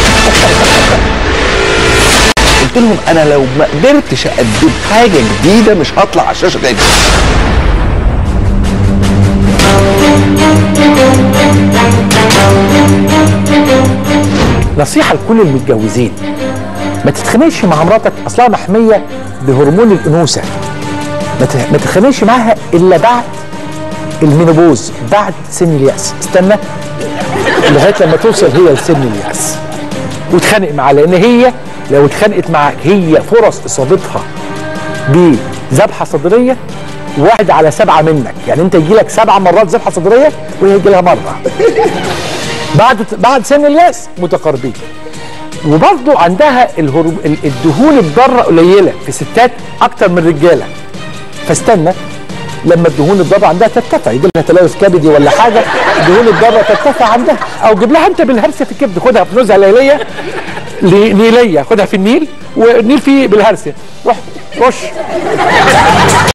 قلت لهم انا لو ما قدرتش اقدم حاجه جديده مش هطلع على الشاشه تاني نصيحه لكل المتجوزين ما تتخانقش مع مراتك اصلها محميه بهرمون الانوثه ما ت- ما تتخانقش معاها الا بعد المينوبوز بعد سن الياس استنى لغايه لما توصل هي لسن الياس وتخانق معاها لان هي لو اتخانقت معاك هي فرص اصابتها بذبحه صدريه واحد على سبعه منك يعني انت يجي لك سبع مرات ذبحه صدريه وهي يجي لها مره بعد بعد سن الياس متقاربين وبرضه عندها الهرم... ال- الدهون الضاره قليله في ستات اكتر من رجاله فاستنى لما الدهون الضاره عندها ترتفع يجي لها تلوث كبدي ولا حاجه الدهون الضاره ترتفع عندها او جيب لها انت بالهرسه في الكبد خدها في نزهه ليليه ل- نيليه خدها في النيل والنيل فيه بالهرسه روح رش